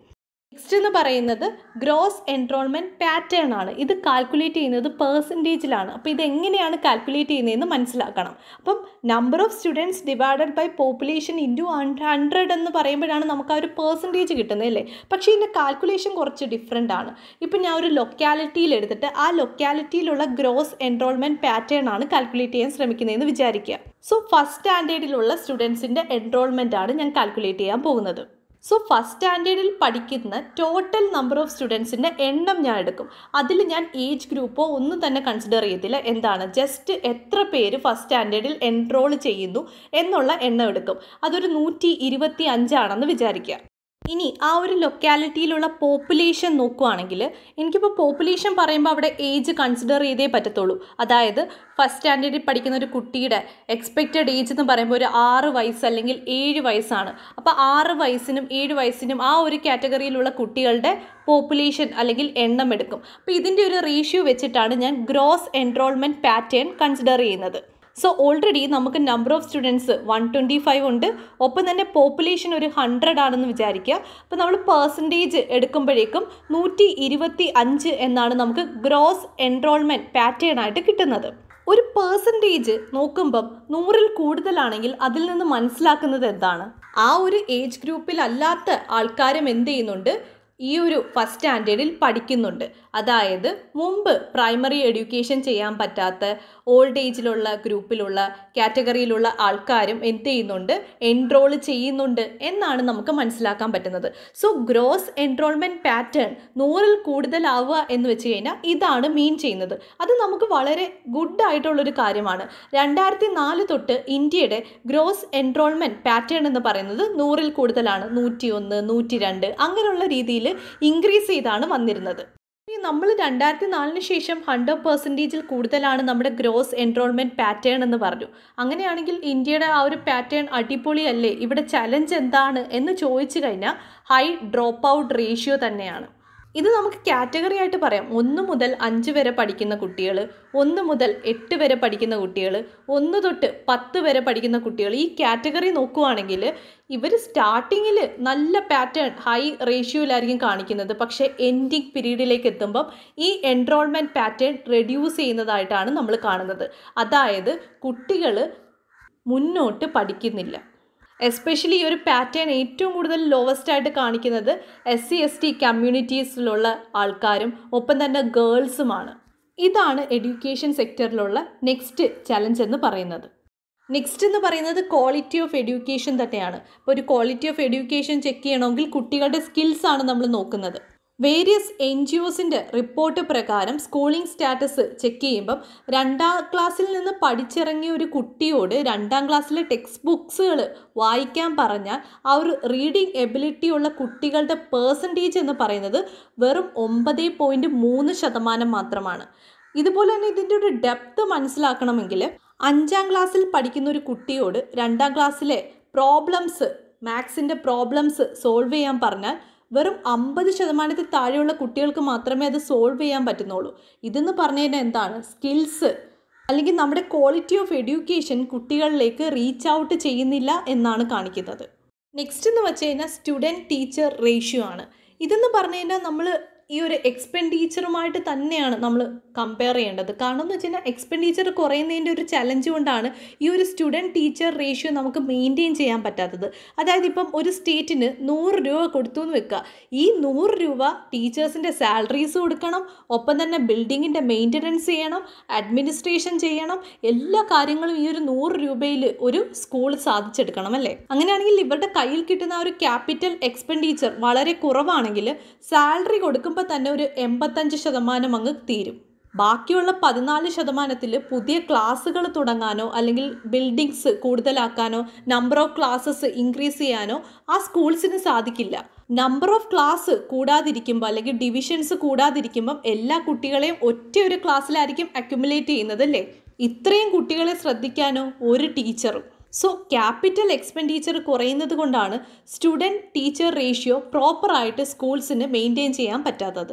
നെക്സ്റ്റ് എന്ന് പറയുന്നത് ഗ്രോസ് എൻറോൾമെൻറ്റ് പാറ്റേൺ ആണ് ഇത് കാൽക്കുലേറ്റ് ചെയ്യുന്നത് പേഴ്സൻറ്റേജിലാണ് അപ്പോൾ ഇത് എങ്ങനെയാണ് കാൽക്കുലേറ്റ് ചെയ്യുന്നതെന്ന് മനസ്സിലാക്കണം അപ്പം number of students divided by population into hundred എന്ന് പറയുമ്പോഴാണ് നമുക്ക് ആ ഒരു പേഴ്സൻറ്റേജ് കിട്ടുന്നത് അല്ലേ പക്ഷേ ഇതിൻ്റെ കാൽക്കുലേഷൻ കുറച്ച് ഡിഫറെൻ്റ് ആണ് ഇപ്പം ഞാൻ ഒരു ലൊക്കാലിറ്റിയിൽ എടുത്തിട്ട് ആ ലൊക്കാലിറ്റിയിലുള്ള ഗ്രോസ് എൻറോൾമെൻറ്റ് പാറ്റേൺ ആണ് കാൽക്കുലേറ്റ് ചെയ്യാൻ ശ്രമിക്കുന്നതെന്ന് വിചാരിക്കുക സോ ഫസ്റ്റ് സ്റ്റാൻഡേർഡിലുള്ള സ്റ്റുഡൻസിൻ്റെ എൻറോൾമെൻ്റ് ആണ് ഞാൻ കാൽക്കുലേറ്റ് ചെയ്യാൻ പോകുന്നത് സോ ഫസ്റ്റ് സ്റ്റാൻഡേർഡിൽ പഠിക്കുന്ന ടോട്ടൽ നമ്പർ ഓഫ് സ്റ്റുഡൻസിൻ്റെ എണ്ണം ഞാൻ എടുക്കും അതിൽ ഞാൻ ഏജ് ഗ്രൂപ്പോ ഒന്നും തന്നെ കൺസിഡർ ചെയ്യത്തില്ല എന്താണ് ജസ്റ്റ് എത്ര പേര് ഫസ്റ്റ് സ്റ്റാൻഡേർഡിൽ എൻറോൾ ചെയ്യുന്നു എന്നുള്ള എണ്ണം എടുക്കും അതൊരു നൂറ്റി ഇരുപത്തി അഞ്ചാണെന്ന് വിചാരിക്കുക ഇനി ആ ഒരു ലൊക്കാലിറ്റിയിലുള്ള പോപ്പുലേഷൻ നോക്കുവാണെങ്കിൽ എനിക്കിപ്പോൾ പോപ്പുലേഷൻ പറയുമ്പോൾ അവിടെ ഏജ് കൺസിഡർ ചെയ്തേ പറ്റത്തുള്ളൂ അതായത് ഫസ്റ്റ് സ്റ്റാൻഡേർഡിൽ പഠിക്കുന്ന ഒരു കുട്ടിയുടെ എക്സ്പെക്റ്റഡ് ഏജ് എന്ന് പറയുമ്പോൾ ഒരു ആറ് വയസ്സ് അല്ലെങ്കിൽ ഏഴ് വയസ്സാണ് അപ്പോൾ ആറ് വയസ്സിനും ഏഴ് വയസ്സിനും ആ ഒരു കാറ്റഗറിയിലുള്ള കുട്ടികളുടെ പോപ്പുലേഷൻ അല്ലെങ്കിൽ എണ്ണം എടുക്കും അപ്പോൾ ഇതിൻ്റെ ഒരു റേഷ്യോ വെച്ചിട്ടാണ് ഞാൻ ഗ്രോസ് എൻറോൾമെൻറ്റ് പാറ്റേൺ കൺസിഡർ ചെയ്യുന്നത് സോ ഓൾറെഡി നമുക്ക് number of students one twenty five ഉണ്ട് ഒപ്പം തന്നെ പോപ്പുലേഷൻ ഒരു ഹൺഡ്രഡ് ആണെന്ന് വിചാരിക്കുക അപ്പോൾ നമ്മൾ പേഴ്സൻറ്റേജ് എടുക്കുമ്പോഴേക്കും നൂറ്റി ഇരുപത്തി അഞ്ച് എന്നാണ് നമുക്ക് ഗ്രോസ് എൻറോൾമെൻറ്റ് പാറ്റേൺ ആയിട്ട് കിട്ടുന്നത് ഒരു പേഴ്സൻറ്റേജ് നോക്കുമ്പം നൂറിൽ കൂടുതലാണെങ്കിൽ അതിൽ നിന്ന് മനസ്സിലാക്കുന്നത് എന്താണ് ആ ഒരു ഏജ് ഗ്രൂപ്പിൽ അല്ലാത്ത ആൾക്കാരും എന്ത് ചെയ്യുന്നുണ്ട് ഈ ഒരു ഫസ്റ്റ് സ്റ്റാൻഡേർഡിൽ പഠിക്കുന്നുണ്ട് അതായത് മുമ്പ് പ്രൈമറി എഡ്യൂക്കേഷൻ ചെയ്യാൻ പറ്റാത്ത ഓൾഡ് ഏജിലുള്ള ഗ്രൂപ്പിലുള്ള കാറ്റഗറിയിലുള്ള ആൾക്കാരും എന്ത് ചെയ്യുന്നുണ്ട് എൻറോൾ ചെയ്യുന്നുണ്ട് എന്നാണ് നമുക്ക് മനസ്സിലാക്കാൻ പറ്റുന്നത് സോ ഗ്രോസ് എൻറോൾമെൻറ്റ് പാറ്റേൺ നൂറിൽ കൂടുതലാവുക എന്ന് വെച്ച് കഴിഞ്ഞാൽ ഇതാണ് മീൻ ചെയ്യുന്നത് അത് നമുക്ക് വളരെ ഗുഡ് ആയിട്ടുള്ളൊരു കാര്യമാണ് രണ്ടായിരത്തി നാല് തൊട്ട് ഇന്ത്യയുടെ ഗ്രോസ് എൻറോൾമെൻറ്റ് പാറ്റേൺ എന്ന് പറയുന്നത് നൂറിൽ കൂടുതലാണ് നൂറ്റി ഒന്ന് നൂറ്റി രണ്ട് അങ്ങനെയുള്ള രീതിയിൽ ഇൻക്രീസ് ചെയ്താണ് വന്നിരുന്നത് ഇനി നമ്മൾ രണ്ടായിരത്തി നാലിന് ശേഷം ഹൺഡ്രഡ് പെർസെൻറ്റേജിൽ കൂടുതലാണ് നമ്മുടെ ഗ്രോസ് എൻറോൾമെൻറ്റ് പാറ്റേൺ എന്ന് പറഞ്ഞു അങ്ങനെയാണെങ്കിൽ ഇന്ത്യയുടെ ആ ഒരു പാറ്റേൺ അടിപൊളിയല്ലേ ഇവിടെ ചലഞ്ച് എന്താണ് എന്ന് ചോദിച്ചു കഴിഞ്ഞാൽ ഹൈ ഡ്രോപ്പ് ഔട്ട് റേഷ്യോ തന്നെയാണ് ഇത് നമുക്ക് കാറ്റഗറി ആയിട്ട് പറയാം ഒന്ന് മുതൽ അഞ്ച് വരെ പഠിക്കുന്ന കുട്ടികൾ ഒന്ന് മുതൽ എട്ട് വരെ പഠിക്കുന്ന കുട്ടികൾ ഒന്ന് തൊട്ട് പത്ത് വരെ പഠിക്കുന്ന കുട്ടികൾ ഈ കാറ്റഗറി നോക്കുവാണെങ്കിൽ ഇവർ സ്റ്റാർട്ടിങ്ങിൽ നല്ല പാറ്റേൺ ഹൈ റേഷ്യോയിലായിരിക്കും കാണിക്കുന്നത് പക്ഷേ എൻഡിങ് പീരീഡിലേക്ക് എത്തുമ്പം ഈ എൻറോൾമെൻറ്റ് പാറ്റേൺ റെഡ്യൂസ് ചെയ്യുന്നതായിട്ടാണ് നമ്മൾ കാണുന്നത് അതായത് കുട്ടികൾ മുന്നോട്ട് പഠിക്കുന്നില്ല എസ്പെഷ്യലി ഈ ഒരു പാറ്റേൺ ഏറ്റവും കൂടുതൽ ലോവസ്റ്റ് ആയിട്ട് കാണിക്കുന്നത് എസ് സി എസ് ടി കമ്മ്യൂണിറ്റീസിലുള്ള ആൾക്കാരും ഒപ്പം തന്നെ ഗേൾസുമാണ് ഇതാണ് എഡ്യൂക്കേഷൻ സെക്ടറിലുള്ള നെക്സ്റ്റ് ചലഞ്ച് എന്ന് പറയുന്നത് നെക്സ്റ്റ് എന്ന് പറയുന്നത് ക്വാളിറ്റി ഓഫ് എഡ്യൂക്കേഷൻ തന്നെയാണ് ഇപ്പോൾ ഒരു ക്വാളിറ്റി ഓഫ് എഡ്യൂക്കേഷൻ ചെക്ക് ചെയ്യണമെങ്കിൽ കുട്ടികളുടെ സ്കിൽസ് ആണ് നമ്മൾ നോക്കുന്നത് വേരിയസ് എൻ ജി ഒസിൻ്റെ റിപ്പോർട്ട് പ്രകാരം സ്കൂളിംഗ് സ്റ്റാറ്റസ് ചെക്ക് ചെയ്യുമ്പം രണ്ടാം ക്ലാസ്സിൽ നിന്ന് പഠിച്ചിറങ്ങിയ ഒരു കുട്ടിയോട് രണ്ടാം ക്ലാസ്സിലെ ടെക്സ്റ്റ് ബുക്സുകൾ വായിക്കാൻ പറഞ്ഞാൽ ആ ഒരു റീഡിംഗ് എബിലിറ്റി ഉള്ള കുട്ടികളുടെ പേഴ്സൻറ്റേജ് എന്ന് പറയുന്നത് വെറും ഒമ്പത് പോയിൻറ്റ് മൂന്ന് ശതമാനം മാത്രമാണ് ഇതുപോലെ തന്നെ ഇതിൻ്റെ ഒരു ഡെപ്ത് മനസ്സിലാക്കണമെങ്കിൽ അഞ്ചാം ക്ലാസ്സിൽ പഠിക്കുന്ന ഒരു കുട്ടിയോട് രണ്ടാം ക്ലാസ്സിലെ പ്രോബ്ലംസ് മാത്സിൻ്റെ പ്രോബ്ലംസ് സോൾവ് ചെയ്യാൻ പറഞ്ഞാൽ വെറും അമ്പത് ശതമാനത്തിൽ താഴെയുള്ള കുട്ടികൾക്ക് മാത്രമേ അത് സോൾവ് ചെയ്യാൻ പറ്റുന്നുള്ളൂ ഇതെന്ന് പറഞ്ഞു കഴിഞ്ഞാൽ എന്താണ് സ്കിൽസ് അല്ലെങ്കിൽ നമ്മുടെ ക്വാളിറ്റി ഓഫ് എഡ്യൂക്കേഷൻ കുട്ടികളിലേക്ക് റീച്ച് ഔട്ട് ചെയ്യുന്നില്ല എന്നാണ് കാണിക്കുന്നത് നെക്സ്റ്റ് എന്ന് വെച്ച് കഴിഞ്ഞാൽ സ്റ്റുഡൻറ്റ് ടീച്ചർ റേഷ്യോ ആണ് ഇതെന്ന് പറഞ്ഞു കഴിഞ്ഞാൽ നമ്മൾ ഈ ഒരു എക്സ്പെൻഡിച്ചറുമായിട്ട് തന്നെയാണ് നമ്മൾ കമ്പയർ ചെയ്യേണ്ടത് കാരണം എന്ന് വെച്ച് കഴിഞ്ഞാൽ എക്സ്പെൻഡിച്ചർ കുറയുന്നതിൻ്റെ ഒരു ചലഞ്ച് കൊണ്ടാണ് ഈ ഒരു സ്റ്റുഡൻറ്റ് ടീച്ചർ റേഷ്യോ നമുക്ക് മെയിൻറ്റെയിൻ ചെയ്യാൻ പറ്റാത്തത് അതായത് ഇപ്പം ഒരു സ്റ്റേറ്റിന് നൂറ് രൂപ കൊടുത്തു എന്ന് വെക്കുക ഈ നൂറ് രൂപ ടീച്ചേഴ്സിൻ്റെ സാലറീസ് കൊടുക്കണം ഒപ്പം തന്നെ ബിൽഡിങ്ങിൻ്റെ മെയിൻ്റനൻസ് ചെയ്യണം അഡ്മിനിസ്ട്രേഷൻ ചെയ്യണം എല്ലാ കാര്യങ്ങളും ഈ ഒരു നൂറ് രൂപയിൽ ഒരു സ്കൂൾ സാധിച്ചെടുക്കണം അല്ലേ അങ്ങനെയാണെങ്കിൽ ഇവരുടെ കയ്യിൽ കിട്ടുന്ന ആ ഒരു ക്യാപിറ്റൽ എക്സ്പെൻഡിച്ചർ വളരെ കുറവാണെങ്കിൽ സാലറി കൊടുക്കുമ്പോൾ തന്നെ ഒരു എൺപത്തഞ്ച് ശതമാനം അങ്ങ് തീരും ബാക്കിയുള്ള പതിനാല് ശതമാനത്തിൽ പുതിയ ക്ലാസ്സുകൾ തുടങ്ങാനോ അല്ലെങ്കിൽ ബിൽഡിങ്സ് കൂടുതലാക്കാനോ നമ്പർ ഓഫ് ക്ലാസ്സസ് ഇൻക്രീസ് ചെയ്യാനോ ആ സ്കൂൾസിന് സാധിക്കില്ല നമ്പർ ഓഫ് ക്ലാസ് കൂടാതിരിക്കുമ്പോൾ അല്ലെങ്കിൽ ഡിവിഷൻസ് കൂടാതിരിക്കുമ്പം എല്ലാ കുട്ടികളെയും ഒറ്റ ഒരു ക്ലാസ്സിലായിരിക്കും അക്യുമുലേറ്റ് ചെയ്യുന്നത് അല്ലേ ഇത്രയും കുട്ടികളെ ശ്രദ്ധിക്കാനോ ഒരു ടീച്ചറും സോ ക്യാപിറ്റൽ എക്സ്പെൻഡിച്ചർ കുറയുന്നത് കൊണ്ടാണ് സ്റ്റുഡൻറ്റ് ടീച്ചർ റേഷ്യോ പ്രോപ്പറായിട്ട് സ്കൂൾസിന് മെയിൻറ്റെയിൻ ചെയ്യാൻ പറ്റാത്തത്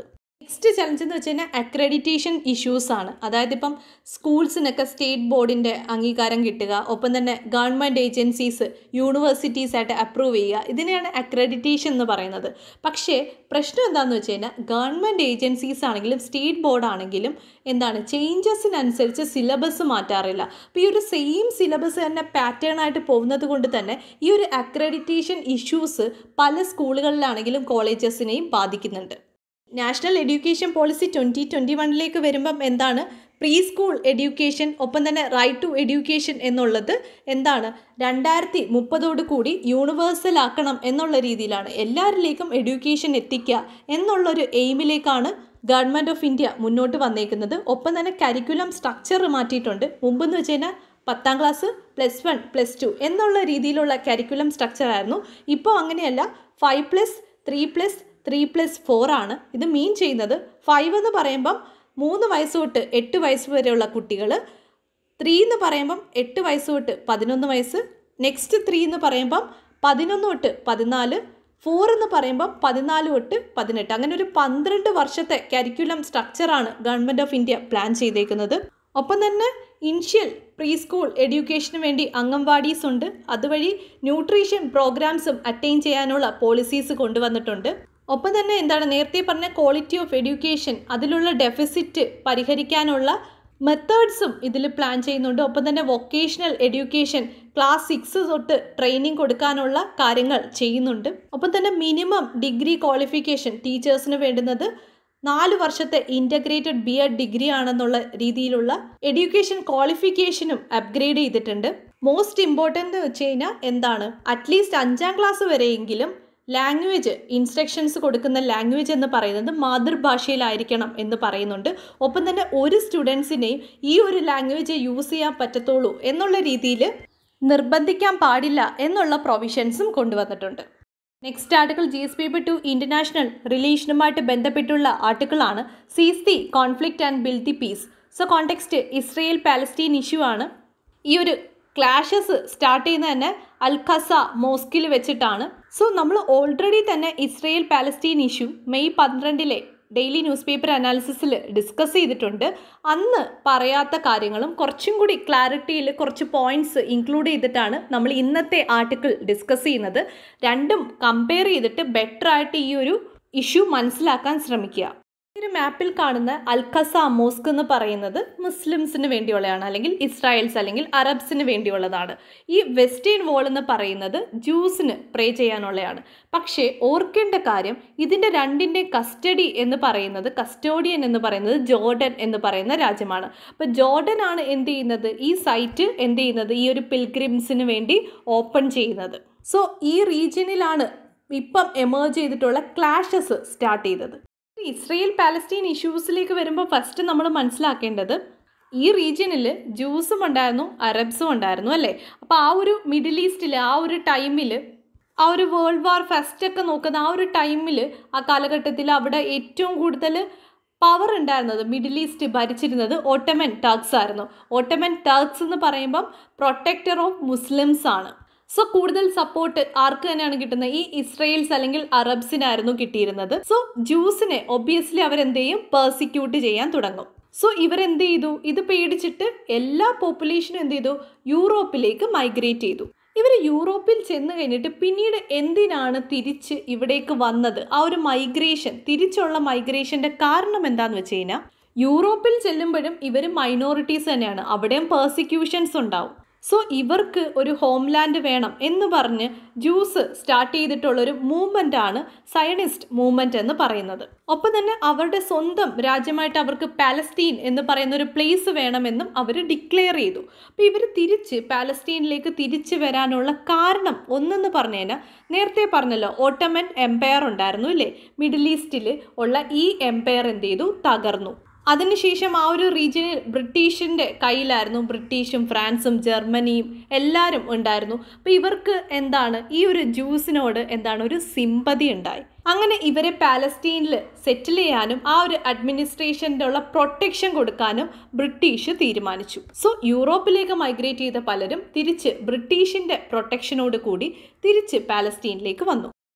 നെക്സ്റ്റ് ചലഞ്ച് എന്ന് വെച്ച് കഴിഞ്ഞാൽ അക്രഡിറ്റേഷൻ ഇഷ്യൂസ് ആണ് അതായത് ഇപ്പം സ്കൂൾസിനൊക്കെ സ്റ്റേറ്റ് ബോർഡിൻ്റെ അംഗീകാരം കിട്ടുക ഒപ്പം തന്നെ ഗവൺമെൻറ് ഏജൻസീസ് യൂണിവേഴ്സിറ്റീസ് ആയിട്ട് അപ്രൂവ് ചെയ്യുക ഇതിനെയാണ് അക്രഡിറ്റേഷൻ എന്ന് പറയുന്നത് പക്ഷേ പ്രശ്നം എന്താണെന്ന് വെച്ച് കഴിഞ്ഞാൽ ഗവൺമെൻറ് ഏജൻസീസ് ആണെങ്കിലും സ്റ്റേറ്റ് ബോർഡ് ആണെങ്കിലും എന്താണ് ചേഞ്ചസിനനുസരിച്ച് സിലബസ് മാറ്റാറില്ല അപ്പോൾ ഈ ഒരു സെയിം സിലബസ് തന്നെ പാറ്റേൺ ആയിട്ട് പോകുന്നത് കൊണ്ട് തന്നെ ഈ ഒരു അക്രഡിറ്റേഷൻ ഇഷ്യൂസ് പല സ്കൂളുകളിലാണെങ്കിലും കോളേജസിനെയും ബാധിക്കുന്നുണ്ട് national education policy twenty twenty വണ്ണിലേക്ക് വരുമ്പം എന്താണ് പ്രീ സ്കൂൾ എഡ്യൂക്കേഷൻ ഒപ്പം തന്നെ റൈറ്റ് ടു എഡ്യൂക്കേഷൻ എന്നുള്ളത് എന്താണ് രണ്ടായിരത്തി മുപ്പതോട് കൂടി യൂണിവേഴ്സൽ ആക്കണം എന്നുള്ള രീതിയിലാണ് എല്ലാവരിലേക്കും എഡ്യൂക്കേഷൻ എത്തിക്കുക എന്നുള്ളൊരു എയിമിലേക്കാണ് ഗവൺമെൻറ് ഓഫ് ഇന്ത്യ മുന്നോട്ട് വന്നേക്കുന്നത് ഒപ്പം തന്നെ കരിക്കുലം സ്ട്രക്ചർ മാറ്റിയിട്ടുണ്ട് മുമ്പെന്ന് വെച്ച് കഴിഞ്ഞാൽ പത്താം class plus one plus two എന്നുള്ള രീതിയിലുള്ള കരിക്കുലം സ്ട്രക്ചർ ആയിരുന്നു ഇപ്പോൾ അങ്ങനെയല്ല five plus three plus three plus four ആണ് ഇത് മീൻ ചെയ്യുന്നത് ഫൈവ് എന്ന് പറയുമ്പം മൂന്ന് വയസ്സ് തൊട്ട് എട്ട് വയസ്സ് വരെയുള്ള കുട്ടികൾ ത്രീ എന്ന് പറയുമ്പം എട്ട് വയസ്സ് തൊട്ട് പതിനൊന്ന് വയസ്സ് നെക്സ്റ്റ് ത്രീ എന്ന് പറയുമ്പം പതിനൊന്ന് തൊട്ട് പതിനാല് ഫോർ എന്ന് പറയുമ്പം പതിനാല് തൊട്ട് പതിനെട്ട് അങ്ങനെ ഒരു പന്ത്രണ്ട് വർഷത്തെ കരിക്കുലം സ്ട്രക്ചറാണ് ഗവൺമെൻറ് ഓഫ് ഇന്ത്യ പ്ലാൻ ചെയ്തേക്കുന്നത് ഒപ്പം തന്നെ ഇൻഷ്യൽ പ്രീ സ്കൂൾ എഡ്യൂക്കേഷന് വേണ്ടി അംഗൻവാടീസ് ഉണ്ട് അതുവഴി ന്യൂട്രീഷൻ പ്രോഗ്രാംസും അറ്റൈൻ ചെയ്യാനുള്ള പോളിസീസ് കൊണ്ടുവന്നിട്ടുണ്ട് ഒപ്പം തന്നെ എന്താണ് നേരത്തെ പറഞ്ഞ ക്വാളിറ്റി ഓഫ് എഡ്യൂക്കേഷൻ അതിലുള്ള ഡെഫിസിറ്റ് പരിഹരിക്കാനുള്ള മെത്തേഡ്സും ഇതിൽ പ്ലാൻ ചെയ്യുന്നുണ്ട് ഒപ്പം തന്നെ വൊക്കേഷണൽ എഡ്യൂക്കേഷൻ ക്ലാസ് സിക്സ് തൊട്ട് ട്രെയിനിങ് കൊടുക്കാനുള്ള കാര്യങ്ങൾ ചെയ്യുന്നുണ്ട് ഒപ്പം തന്നെ മിനിമം ഡിഗ്രി ക്വാളിഫിക്കേഷൻ ടീച്ചേഴ്സിന് വേണ്ടുന്നത് നാല് വർഷത്തെ ഇൻ്റഗ്രേറ്റഡ് ബി എഡ് ഡിഗ്രി ആണെന്നുള്ള രീതിയിലുള്ള എഡ്യൂക്കേഷൻ ക്വാളിഫിക്കേഷനും അപ്ഗ്രേഡ് ചെയ്തിട്ടുണ്ട് മോസ്റ്റ് ഇമ്പോർട്ടൻ്റ് എന്ന് വെച്ച് കഴിഞ്ഞാൽ എന്താണ് അറ്റ്ലീസ്റ്റ് അഞ്ചാം ക്ലാസ് വരെയെങ്കിലും ലാംഗ്വേജ് ഇൻസ്ട്രക്ഷൻസ് കൊടുക്കുന്ന ലാംഗ്വേജ് എന്ന് പറയുന്നത് മാതൃഭാഷയിലായിരിക്കണം എന്ന് പറയുന്നുണ്ട് ഒപ്പം തന്നെ ഒരു സ്റ്റുഡൻസിനെയും ഈ ഒരു ലാംഗ്വേജ് യൂസ് ചെയ്യാൻ പറ്റത്തുള്ളൂ എന്നുള്ള രീതിയിൽ നിർബന്ധിക്കാൻ പാടില്ല എന്നുള്ള പ്രൊവിഷൻസും കൊണ്ടുവന്നിട്ടുണ്ട് next article G S paper two international റിലേഷനുമായിട്ട് ബന്ധപ്പെട്ടുള്ള ആർട്ടിക്കിളാണ് cease the conflict and build the peace so context Israel Palestine issue ആണ് ഈ ഒരു ക്ലാഷസ് സ്റ്റാർട്ട് ചെയ്യുന്നത് തന്നെ അൽഖസ മോസ്കിൽ വെച്ചിട്ടാണ് സോ നമ്മൾ ഓൾറെഡി തന്നെ ഇസ്രയേൽ പാലസ്റ്റീൻ ഇഷ്യൂ മെയ് പന്ത്രണ്ടിലെ ഡെയിലി ന്യൂസ് പേപ്പർ അനാലിസിസിൽ ഡിസ്കസ് ചെയ്തിട്ടുണ്ട് അന്ന് പറയാത്ത കാര്യങ്ങളും കുറച്ചും കൂടി ക്ലാരിറ്റിയിൽ കുറച്ച് പോയിന്റ്സ് ഇൻക്ലൂഡ് ചെയ്തിട്ടാണ് നമ്മൾ ഇന്നത്തെ ആർട്ടിക്കിൾ ഡിസ്കസ് ചെയ്യുന്നത് രണ്ടും കമ്പയർ ചെയ്തിട്ട് ബെറ്റർ ആയിട്ട് ഈ ഒരു ഇഷ്യൂ മനസ്സിലാക്കാൻ ശ്രമിക്കുക ഈ ഒരു മാപ്പിൽ കാണുന്ന അൽഖസ മോസ്ക് എന്ന് പറയുന്നത് മുസ്ലിംസിന് വേണ്ടിയുള്ളതാണ് അല്ലെങ്കിൽ ഇസ്രായേൽസ് അല്ലെങ്കിൽ അറബ്സിന് വേണ്ടിയുള്ളതാണ് ഈ വെസ്റ്റേൺ വോൾ എന്ന് പറയുന്നത് ജൂസിന് പ്രേ ചെയ്യാനുള്ളതാണ് പക്ഷേ ഓർക്കേണ്ട കാര്യം ഇതിൻ്റെ രണ്ടിൻ്റെ കസ്റ്റഡി എന്ന് പറയുന്നത് കസ്റ്റോഡിയൻ എന്ന് പറയുന്നത് ജോർഡൻ എന്ന് പറയുന്ന രാജ്യമാണ് അപ്പോൾ ജോർഡൻ ആണ് എന്ത് ചെയ്യുന്നത് ഈ സൈറ്റ് എന്ത് ചെയ്യുന്നത് ഈ ഒരു പിൽഗ്രിംസിന് വേണ്ടി ഓപ്പൺ ചെയ്യുന്നത് സോ ഈ റീജിയനിലാണ് ഇപ്പം എമേർജ് ചെയ്തിട്ടുള്ള ക്ലാഷസ് സ്റ്റാർട്ട് ചെയ്തത് ഇസ്രയേൽ പാലസ്റ്റീൻ ഇഷ്യൂസിലേക്ക് വരുമ്പോൾ ഫസ്റ്റ് നമ്മൾ മനസ്സിലാക്കേണ്ടത് ഈ റീജിയനിൽ ജൂസും ഉണ്ടായിരുന്നു അറബ്സും ഉണ്ടായിരുന്നു അല്ലേ അപ്പോൾ ആ ഒരു മിഡിൽ ഈസ്റ്റിൽ ആ ഒരു ടൈമിൽ ആ ഒരു വേൾഡ് വാർ ഫസ്റ്റ് ഒക്കെ നോക്കുന്ന ആ ഒരു ടൈമിൽ ആ കാലഘട്ടത്തിൽ അവിടെ ഏറ്റവും കൂടുതൽ പവർ ഉണ്ടായിരുന്നത് മിഡിൽ ഈസ്റ്റ് ഭരിച്ചിരുന്നത് ഓട്ടമൻ ടർക്സ് ആയിരുന്നു ഓട്ടമൻ ടർക്സ് എന്ന് പറയുമ്പം പ്രൊട്ടക്ടർ ഓഫ് മുസ്ലിംസ് ആണ് സോ കൂടുതൽ സപ്പോർട്ട് ആർക്ക് തന്നെയാണ് കിട്ടുന്നത് ഈ ഇസ്രയേൽസ് അല്ലെങ്കിൽ അറബ്സിനായിരുന്നു കിട്ടിയിരുന്നത് സോ ജൂസിനെ ഒബ്വിയസ്ലി അവരെന്ത് ചെയ്യും പേഴ്സിക്യൂട്ട് ചെയ്യാൻ തുടങ്ങും സോ ഇവരെന്ത് ചെയ്തു ഇത് പേടിച്ചിട്ട് എല്ലാ പോപ്പുലേഷനും എന്ത് ചെയ്തു യൂറോപ്പിലേക്ക് മൈഗ്രേറ്റ് ചെയ്തു ഇവർ യൂറോപ്പിൽ ചെന്ന് കഴിഞ്ഞിട്ട് പിന്നീട് എന്തിനാണ് തിരിച്ച് ഇവിടേക്ക് വന്നത് ആ ഒരു മൈഗ്രേഷൻ തിരിച്ചുള്ള മൈഗ്രേഷൻ്റെ കാരണം എന്താണെന്ന് വെച്ച് കഴിഞ്ഞാൽ യൂറോപ്പിൽ ചെല്ലുമ്പോഴും ഇവർ മൈനോറിറ്റീസ് തന്നെയാണ് അവിടെയും പേഴ്സിക്യൂഷൻസ് ഉണ്ടാവും സോ ഇവർക്ക് ഒരു ഹോംലാൻഡ് വേണം എന്ന് പറഞ്ഞ് ജ്യൂസ് സ്റ്റാർട്ട് ചെയ്തിട്ടുള്ളൊരു മൂവ്മെൻ്റ് ആണ് സയനിസ്റ്റ് മൂവ്മെൻ്റ് എന്ന് പറയുന്നത് ഒപ്പം തന്നെ അവരുടെ സ്വന്തം രാജ്യമായിട്ട് അവർക്ക് പാലസ്തീൻ എന്ന് പറയുന്ന ഒരു പ്ലേസ് വേണമെന്നും അവർ ഡിക്ലെയർ ചെയ്തു അപ്പോൾ ഇവർ തിരിച്ച് പാലസ്തീനിലേക്ക് തിരിച്ച് വരാനുള്ള കാരണം ഒന്നെന്ന് പറഞ്ഞു കഴിഞ്ഞാൽ നേരത്തെ പറഞ്ഞല്ലോ ഓട്ടമൻ എംപയർ ഉണ്ടായിരുന്നു ഇല്ലേ മിഡിൽ ഈസ്റ്റിൽ ഉള്ള ഈ എംപയർ എന്ത് ചെയ്തു തകർന്നു അതിനുശേഷം ആ ഒരു റീജിയനിൽ ബ്രിട്ടീഷിൻ്റെ കയ്യിലായിരുന്നു ബ്രിട്ടീഷും ഫ്രാൻസും ജർമ്മനിയും എല്ലാവരും ഉണ്ടായിരുന്നു അപ്പോൾ ഇവർക്ക് എന്താണ് ഈ ഒരു ജ്യൂസിനോട് എന്താണ് ഒരു സിമ്പതി ഉണ്ടായി അങ്ങനെ ഇവരെ പാലസ്റ്റീനിൽ സെറ്റിൽ ചെയ്യാനും ആ ഒരു അഡ്മിനിസ്ട്രേഷൻ്റെ ഉള്ള പ്രൊട്ടക്ഷൻ കൊടുക്കാനും ബ്രിട്ടീഷ് തീരുമാനിച്ചു സോ യൂറോപ്പിലേക്ക് മൈഗ്രേറ്റ് ചെയ്ത പലരും തിരിച്ച് ബ്രിട്ടീഷിൻ്റെ പ്രൊട്ടക്ഷനോട് കൂടി തിരിച്ച് പാലസ്റ്റീനിലേക്ക് വന്നു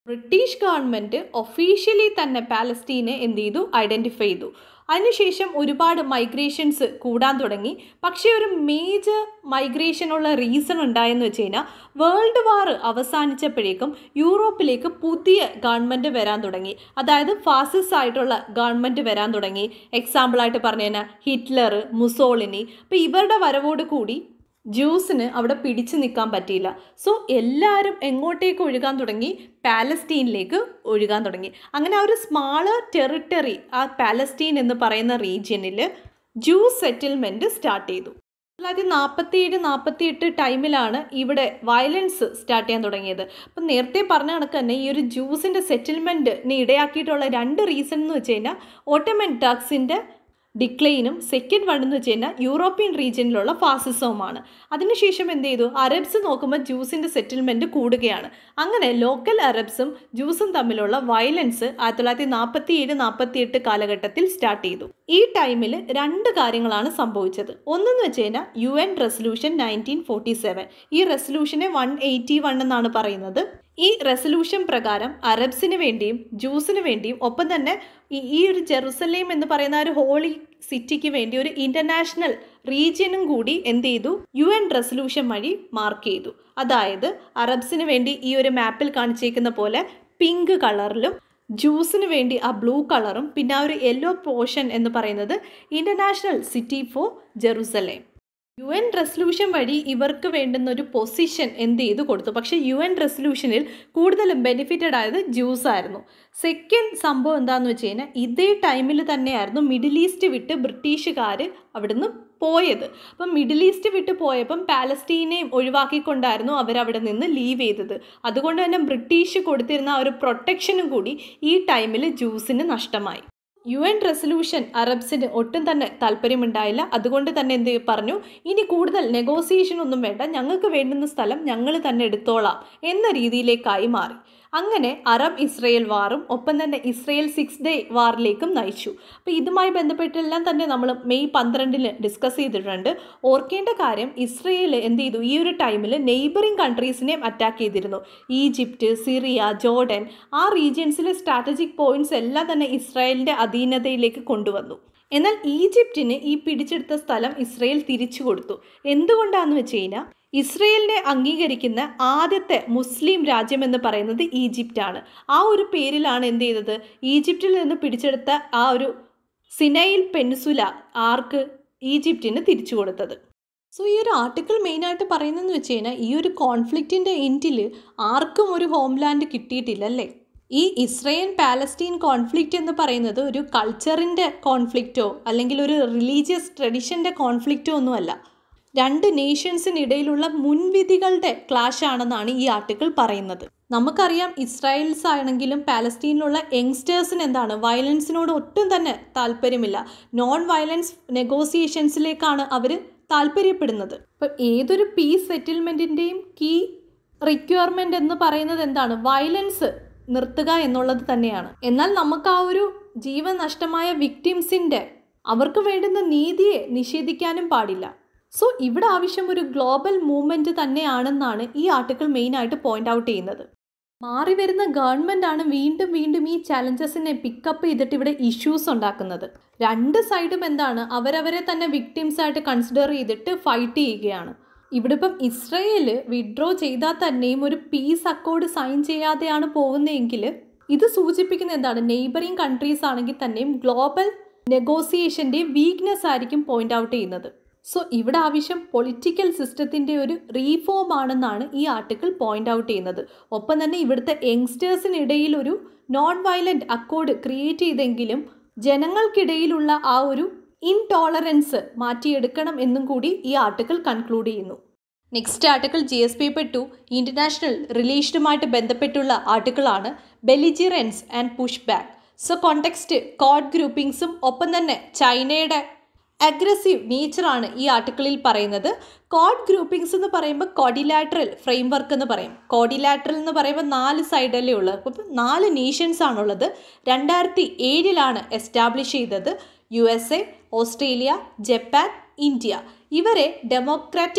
ബ്രിട്ടീഷ് ഗവൺമെൻറ് ഒഫീഷ്യലി തന്നെ പാലസ്തീനെ എന്ത് ചെയ്തു ഐഡൻറ്റിഫൈ ചെയ്തു അതിനുശേഷം ഒരുപാട് മൈഗ്രേഷൻസ് കൂടാൻ തുടങ്ങി പക്ഷേ ഒരു മേജർ മൈഗ്രേഷനുള്ള റീസൺ ഉണ്ടായെന്ന് വെച്ച് കഴിഞ്ഞാൽ വേൾഡ് വാർ അവസാനിച്ചപ്പോഴേക്കും യൂറോപ്പിലേക്ക് പുതിയ ഗവൺമെൻറ് വരാൻ തുടങ്ങി അതായത് ഫാസിസ്റ്റ് ആയിട്ടുള്ള ഗവൺമെൻറ് വരാൻ തുടങ്ങി എക്സാമ്പിളായിട്ട് പറഞ്ഞു കഴിഞ്ഞാൽ ഹിറ്റ്ലർ മുസോളിനി അപ്പോൾ ഇവരുടെ വരവോട് കൂടി ജ്യൂസിന് അവിടെ പിടിച്ചു നിൽക്കാൻ പറ്റിയില്ല സോ എല്ലാവരും എങ്ങോട്ടേക്ക് ഒഴുകാൻ തുടങ്ങി പാലസ്റ്റീനിലേക്ക് ഒഴുകാൻ തുടങ്ങി അങ്ങനെ ആ ഒരു സ്മാളർ ടെറിട്ടറി ആ പാലസ്റ്റീൻ എന്ന് പറയുന്ന റീജിയനിൽ ജ്യൂസ് സെറ്റിൽമെൻറ്റ് സ്റ്റാർട്ട് ചെയ്തു തൊള്ളായിരത്തി നാൽപ്പത്തി ഏഴ് നാൽപ്പത്തി എട്ട് ടൈമിലാണ് ഇവിടെ വയലൻസ് സ്റ്റാർട്ട് ചെയ്യാൻ തുടങ്ങിയത് അപ്പം നേരത്തെ പറഞ്ഞ കണക്ക് തന്നെ ഈ ഒരു ജ്യൂസിൻ്റെ സെറ്റിൽമെൻറ്റിന് ഇടയാക്കിയിട്ടുള്ള രണ്ട് റീസൺ എന്ന് വെച്ച് കഴിഞ്ഞാൽ ഓട്ടോമൻ ടർക്സിൻ്റെ ഡിക്ലൈനും സെക്കൻഡ് വൺ എന്ന് വെച്ച് കഴിഞ്ഞാൽ യൂറോപ്യൻ റീജിയനിലുള്ള ഫാസിസവുമാണ് അതിനുശേഷം എന്ത് ചെയ്തു അറബ്സ് നോക്കുമ്പോൾ ജ്യൂസിൻ്റെ സെറ്റിൽമെൻറ്റ് കൂടുകയാണ് അങ്ങനെ ലോക്കൽ അറബ്സും ജ്യൂസും തമ്മിലുള്ള വയലൻസ് ആയിരത്തി തൊള്ളായിരത്തി നാൽപ്പത്തി ഏഴ് നാൽപ്പത്തി എട്ട് കാലഘട്ടത്തിൽ സ്റ്റാർട്ട് ചെയ്തു ഈ ടൈമിൽ രണ്ട് കാര്യങ്ങളാണ് സംഭവിച്ചത് ഒന്നെന്ന് വെച്ച് കഴിഞ്ഞാൽ U N resolution nineteen forty seven ഈ റെസൊല്യൂഷനെ വൺ എയ്റ്റി വൺ എന്നാണ് പറയുന്നത് ഈ റെസൊല്യൂഷൻ പ്രകാരം അറബ്സിന് വേണ്ടിയും ജ്യൂസിന് വേണ്ടിയും ഒപ്പം തന്നെ ഈ- ഈ ഒരു ജെറുസലേം എന്ന് പറയുന്ന ആ ഒരു ഹോളി സിറ്റിക്ക് വേണ്ടി ഒരു ഇന്റർനാഷണൽ റീജിയനും കൂടി എന്ത് ചെയ്തു യു എൻ റെസൊല്യൂഷൻ വഴി മാർക്ക് ചെയ്തു അതായത് അറബ്സിന് വേണ്ടി ഈ ഒരു മാപ്പിൽ കാണിച്ചേക്കുന്ന പോലെ പിങ്ക് കളറിലും ജ്യൂസിന് വേണ്ടി ആ ബ്ലൂ കളറും പിന്നെ ആ ഒരു യെല്ലോ പോർഷൻ എന്ന് പറയുന്നത് international city for Jerusalem U N resolution വഴി ഇവർക്ക് വേണ്ടുന്ന ഒരു പൊസിഷൻ എന്ത് ചെയ്തു കൊടുത്തു പക്ഷേ യു എൻ റെസൊല്യൂഷനിൽ കൂടുതലും ബെനിഫിറ്റഡ് ആയത് ജ്യൂസ് ആയിരുന്നു സെക്കൻഡ് സംഭവം എന്താണെന്ന് വെച്ച് കഴിഞ്ഞാൽ ഇതേ ടൈമിൽ തന്നെയായിരുന്നു മിഡിൽ ഈസ്റ്റ് വിട്ട് ബ്രിട്ടീഷുകാർ അവിടുന്ന് പോയത് അപ്പം മിഡിൽ ഈസ്റ്റ് വിട്ട് പോയപ്പം പാലസ്റ്റീനെയും ഒഴിവാക്കിക്കൊണ്ടായിരുന്നു അവരവിടെ നിന്ന് ലീവ് ചെയ്തത് അതുകൊണ്ട് തന്നെ ബ്രിട്ടീഷ് കൊടുത്തിരുന്ന ആ ഒരു പ്രൊട്ടക്ഷനും കൂടി ഈ ടൈമിൽ ജ്യൂസിന് നഷ്ടമായി യു എൻ റെസൊല്യൂഷൻ അറബ്സിന് ഒട്ടും തന്നെ താല്പര്യമുണ്ടായില്ല അതുകൊണ്ട് തന്നെ എന്ത് പറഞ്ഞു ഇനി കൂടുതൽ നെഗോസിയേഷൻ ഒന്നും വേണ്ട ഞങ്ങൾക്ക് വേണ്ടുന്ന സ്ഥലം ഞങ്ങൾ തന്നെ എടുത്തോളാം എന്ന രീതിയിലേക്കായി മാറി അങ്ങനെ അറബ് ഇസ്രയേൽ വാറും ഒപ്പം തന്നെ ഇസ്രയേൽ സിക്സ് ഡേ വാറിലേക്കും നയിച്ചു അപ്പോൾ ഇതുമായി ബന്ധപ്പെട്ടെല്ലാം തന്നെ നമ്മൾ മെയ് പന്ത്രണ്ടിന് ഡിസ്കസ് ചെയ്തിട്ടുണ്ട് ഓർക്കേണ്ട കാര്യം ഇസ്രയേൽ എന്ത് ചെയ്തു ഈ ഒരു ടൈമിൽ നെയ്ബറിങ് കൺട്രീസിനെയും അറ്റാക്ക് ചെയ്തിരുന്നു ഈജിപ്റ്റ് സിറിയ ജോർഡൻ ആ റീജിയൻസിലെ സ്ട്രാറ്റജിക് പോയിന്റ്സ് എല്ലാം തന്നെ ഇസ്രായേലിൻ്റെ അധീനതയിലേക്ക് കൊണ്ടുവന്നു എന്നാൽ ഈജിപ്തിന് ഈ പിടിച്ചെടുത്ത സ്ഥലം ഇസ്രയേൽ തിരിച്ചു കൊടുത്തു എന്തുകൊണ്ടാണെന്ന് വെച്ച് കഴിഞ്ഞാൽ ഇസ്രയേലിനെ അംഗീകരിക്കുന്ന ആദ്യത്തെ മുസ്ലിം രാജ്യം എന്ന് പറയുന്നത് ഈജിപ്റ്റാണ് ആ ഒരു പേരിലാണ് എന്ത് ചെയ്തത് ഈജിപ്തിൽ നിന്ന് പിടിച്ചെടുത്ത ആ ഒരു സിനൈൽ പെൻസുല ആർക്ക് ഈജിപ്തിന് തിരിച്ചു കൊടുത്തത് സോ ഈ ഒരു ആർട്ടിക്കിൾ മെയിനായിട്ട് പറയുന്നതെന്ന് വെച്ച് കഴിഞ്ഞാൽ ഈ ഒരു കോൺഫ്ലിക്റ്റിൻ്റെ എൻഡിൽ ആർക്കും ഒരു ഹോംലാൻഡ് കിട്ടിയിട്ടില്ല അല്ലേ ഈ ഇസ്രയേൽ പാലസ്റ്റീൻ കോൺഫ്ലിക്റ്റ് എന്ന് പറയുന്നത് ഒരു കൾച്ചറിൻ്റെ കോൺഫ്ലിക്റ്റോ അല്ലെങ്കിൽ ഒരു റിലീജിയസ് ട്രഡീഷൻ്റെ കോൺഫ്ലിക്റ്റോ ഒന്നുമല്ല രണ്ട് നേഷൻസിനിടയിലുള്ള മുൻവിധികളുടെ ക്ലാഷ് ആണെന്നാണ് ഈ ആർട്ടിക്കിൾ പറയുന്നത് നമുക്കറിയാം ഇസ്രായേൽസ് ആണെങ്കിലും പാലസ്തീനിലുള്ള യങ്സ്റ്റേഴ്സിന് എന്താണ് വയലൻസിനോട് ഒട്ടും തന്നെ താല്പര്യമില്ല നോൺ വയലൻസ് നെഗോസിയേഷൻസിലേക്കാണ് അവർ താല്പര്യപ്പെടുന്നത് ഇപ്പം ഏതൊരു പീസ് സെറ്റിൽമെൻറ്റിൻ്റെയും കീ റിക്വയർമെൻ്റ് എന്ന് പറയുന്നത് എന്താണ് വയലൻസ് നിർത്തുക എന്നുള്ളത് തന്നെയാണ് എന്നാൽ നമുക്ക് ആ ഒരു ജീവൻ നഷ്ടമായ വിക്ടിംസിൻ്റെ അവർക്ക് വേണ്ടുന്ന നീതിയെ നിഷേധിക്കാനും പാടില്ല സോ ഇവിടെ ആവശ്യം ഒരു ഗ്ലോബൽ മൂവ്മെൻറ്റ് തന്നെയാണെന്നാണ് ഈ ആർട്ടിക്കിൾ മെയിനായിട്ട് പോയിന്റ് ഔട്ട് ചെയ്യുന്നത് മാറി വരുന്ന ഗവൺമെൻറ് ആണ് വീണ്ടും വീണ്ടും ഈ ചലഞ്ചസിനെ പിക്കപ്പ് ചെയ്തിട്ട് ഇവിടെ ഇഷ്യൂസ് ഉണ്ടാക്കുന്നത് രണ്ട് സൈഡും എന്താണ് അവരവരെ തന്നെ വിക്ടിംസ് ആയിട്ട് കൺസിഡർ ചെയ്തിട്ട് ഫൈറ്റ് ചെയ്യുകയാണ് ഇവിടെ ഇപ്പം ഇസ്രയേൽ വിഡ്രോ ചെയ്താൽ തന്നെയും ഒരു പീസ് അക്കോർഡ് സൈൻ ചെയ്യാതെയാണ് പോകുന്നതെങ്കിൽ ഇത് സൂചിപ്പിക്കുന്ന എന്താണ് നെയ്ബറിങ് കൺട്രീസ് ആണെങ്കിൽ തന്നെയും ഗ്ലോബൽ നെഗോസിയേഷൻ്റെ വീക്ക്നെസ് ആയിരിക്കും പോയിന്റ് ഔട്ട് ചെയ്യുന്നത് സോ ഇവിടെ ആവശ്യം പൊളിറ്റിക്കൽ സിസ്റ്റത്തിൻ്റെ ഒരു റീഫോം ആണെന്നാണ് ഈ ആർട്ടിക്കിൾ പോയിന്റ് ഔട്ട് ചെയ്യുന്നത് ഒപ്പം തന്നെ ഇവിടുത്തെ യങ്സ്റ്റേഴ്സിനിടയിൽ ഒരു നോൺ വയലൻറ്റ് അക്കോർഡ് ക്രിയേറ്റ് ചെയ്തെങ്കിലും ജനങ്ങൾക്കിടയിലുള്ള ആ ഒരു ഇൻടോളറൻസ് മാറ്റിയെടുക്കണം എന്നും കൂടി ഈ ആർട്ടിക്കിൾ കൺക്ലൂഡ് ചെയ്യുന്നു next article G S paper two international റിലേഷനുമായിട്ട് ബന്ധപ്പെട്ടുള്ള ആർട്ടിക്കിളാണ് belligerence and push back so context Quad ഗ്രൂപ്പിംഗ്സും ഒപ്പം തന്നെ ചൈനയുടെ അഗ്രസീവ് നേച്ചറാണ് ഈ ആർട്ടിക്കിളിൽ പറയുന്നത് കോഡ് ഗ്രൂപ്പിംഗ്സ് എന്ന് പറയുമ്പോൾ കോഡിലാട്രൽ ഫ്രെയിംവർക്ക് എന്ന് പറയും കോഡിലാട്രൽ എന്ന് പറയുമ്പോൾ നാല് സൈഡല്ലേ ഉള്ളത് അപ്പം നാല് നേഷൻസ് ആണുള്ളത് രണ്ടായിരത്തി ഏഴിലാണ് എസ്റ്റാബ്ലിഷ് ചെയ്തത് U S A Australia Japan India ഇവരെ ഡെമോക്രാറ്റിക്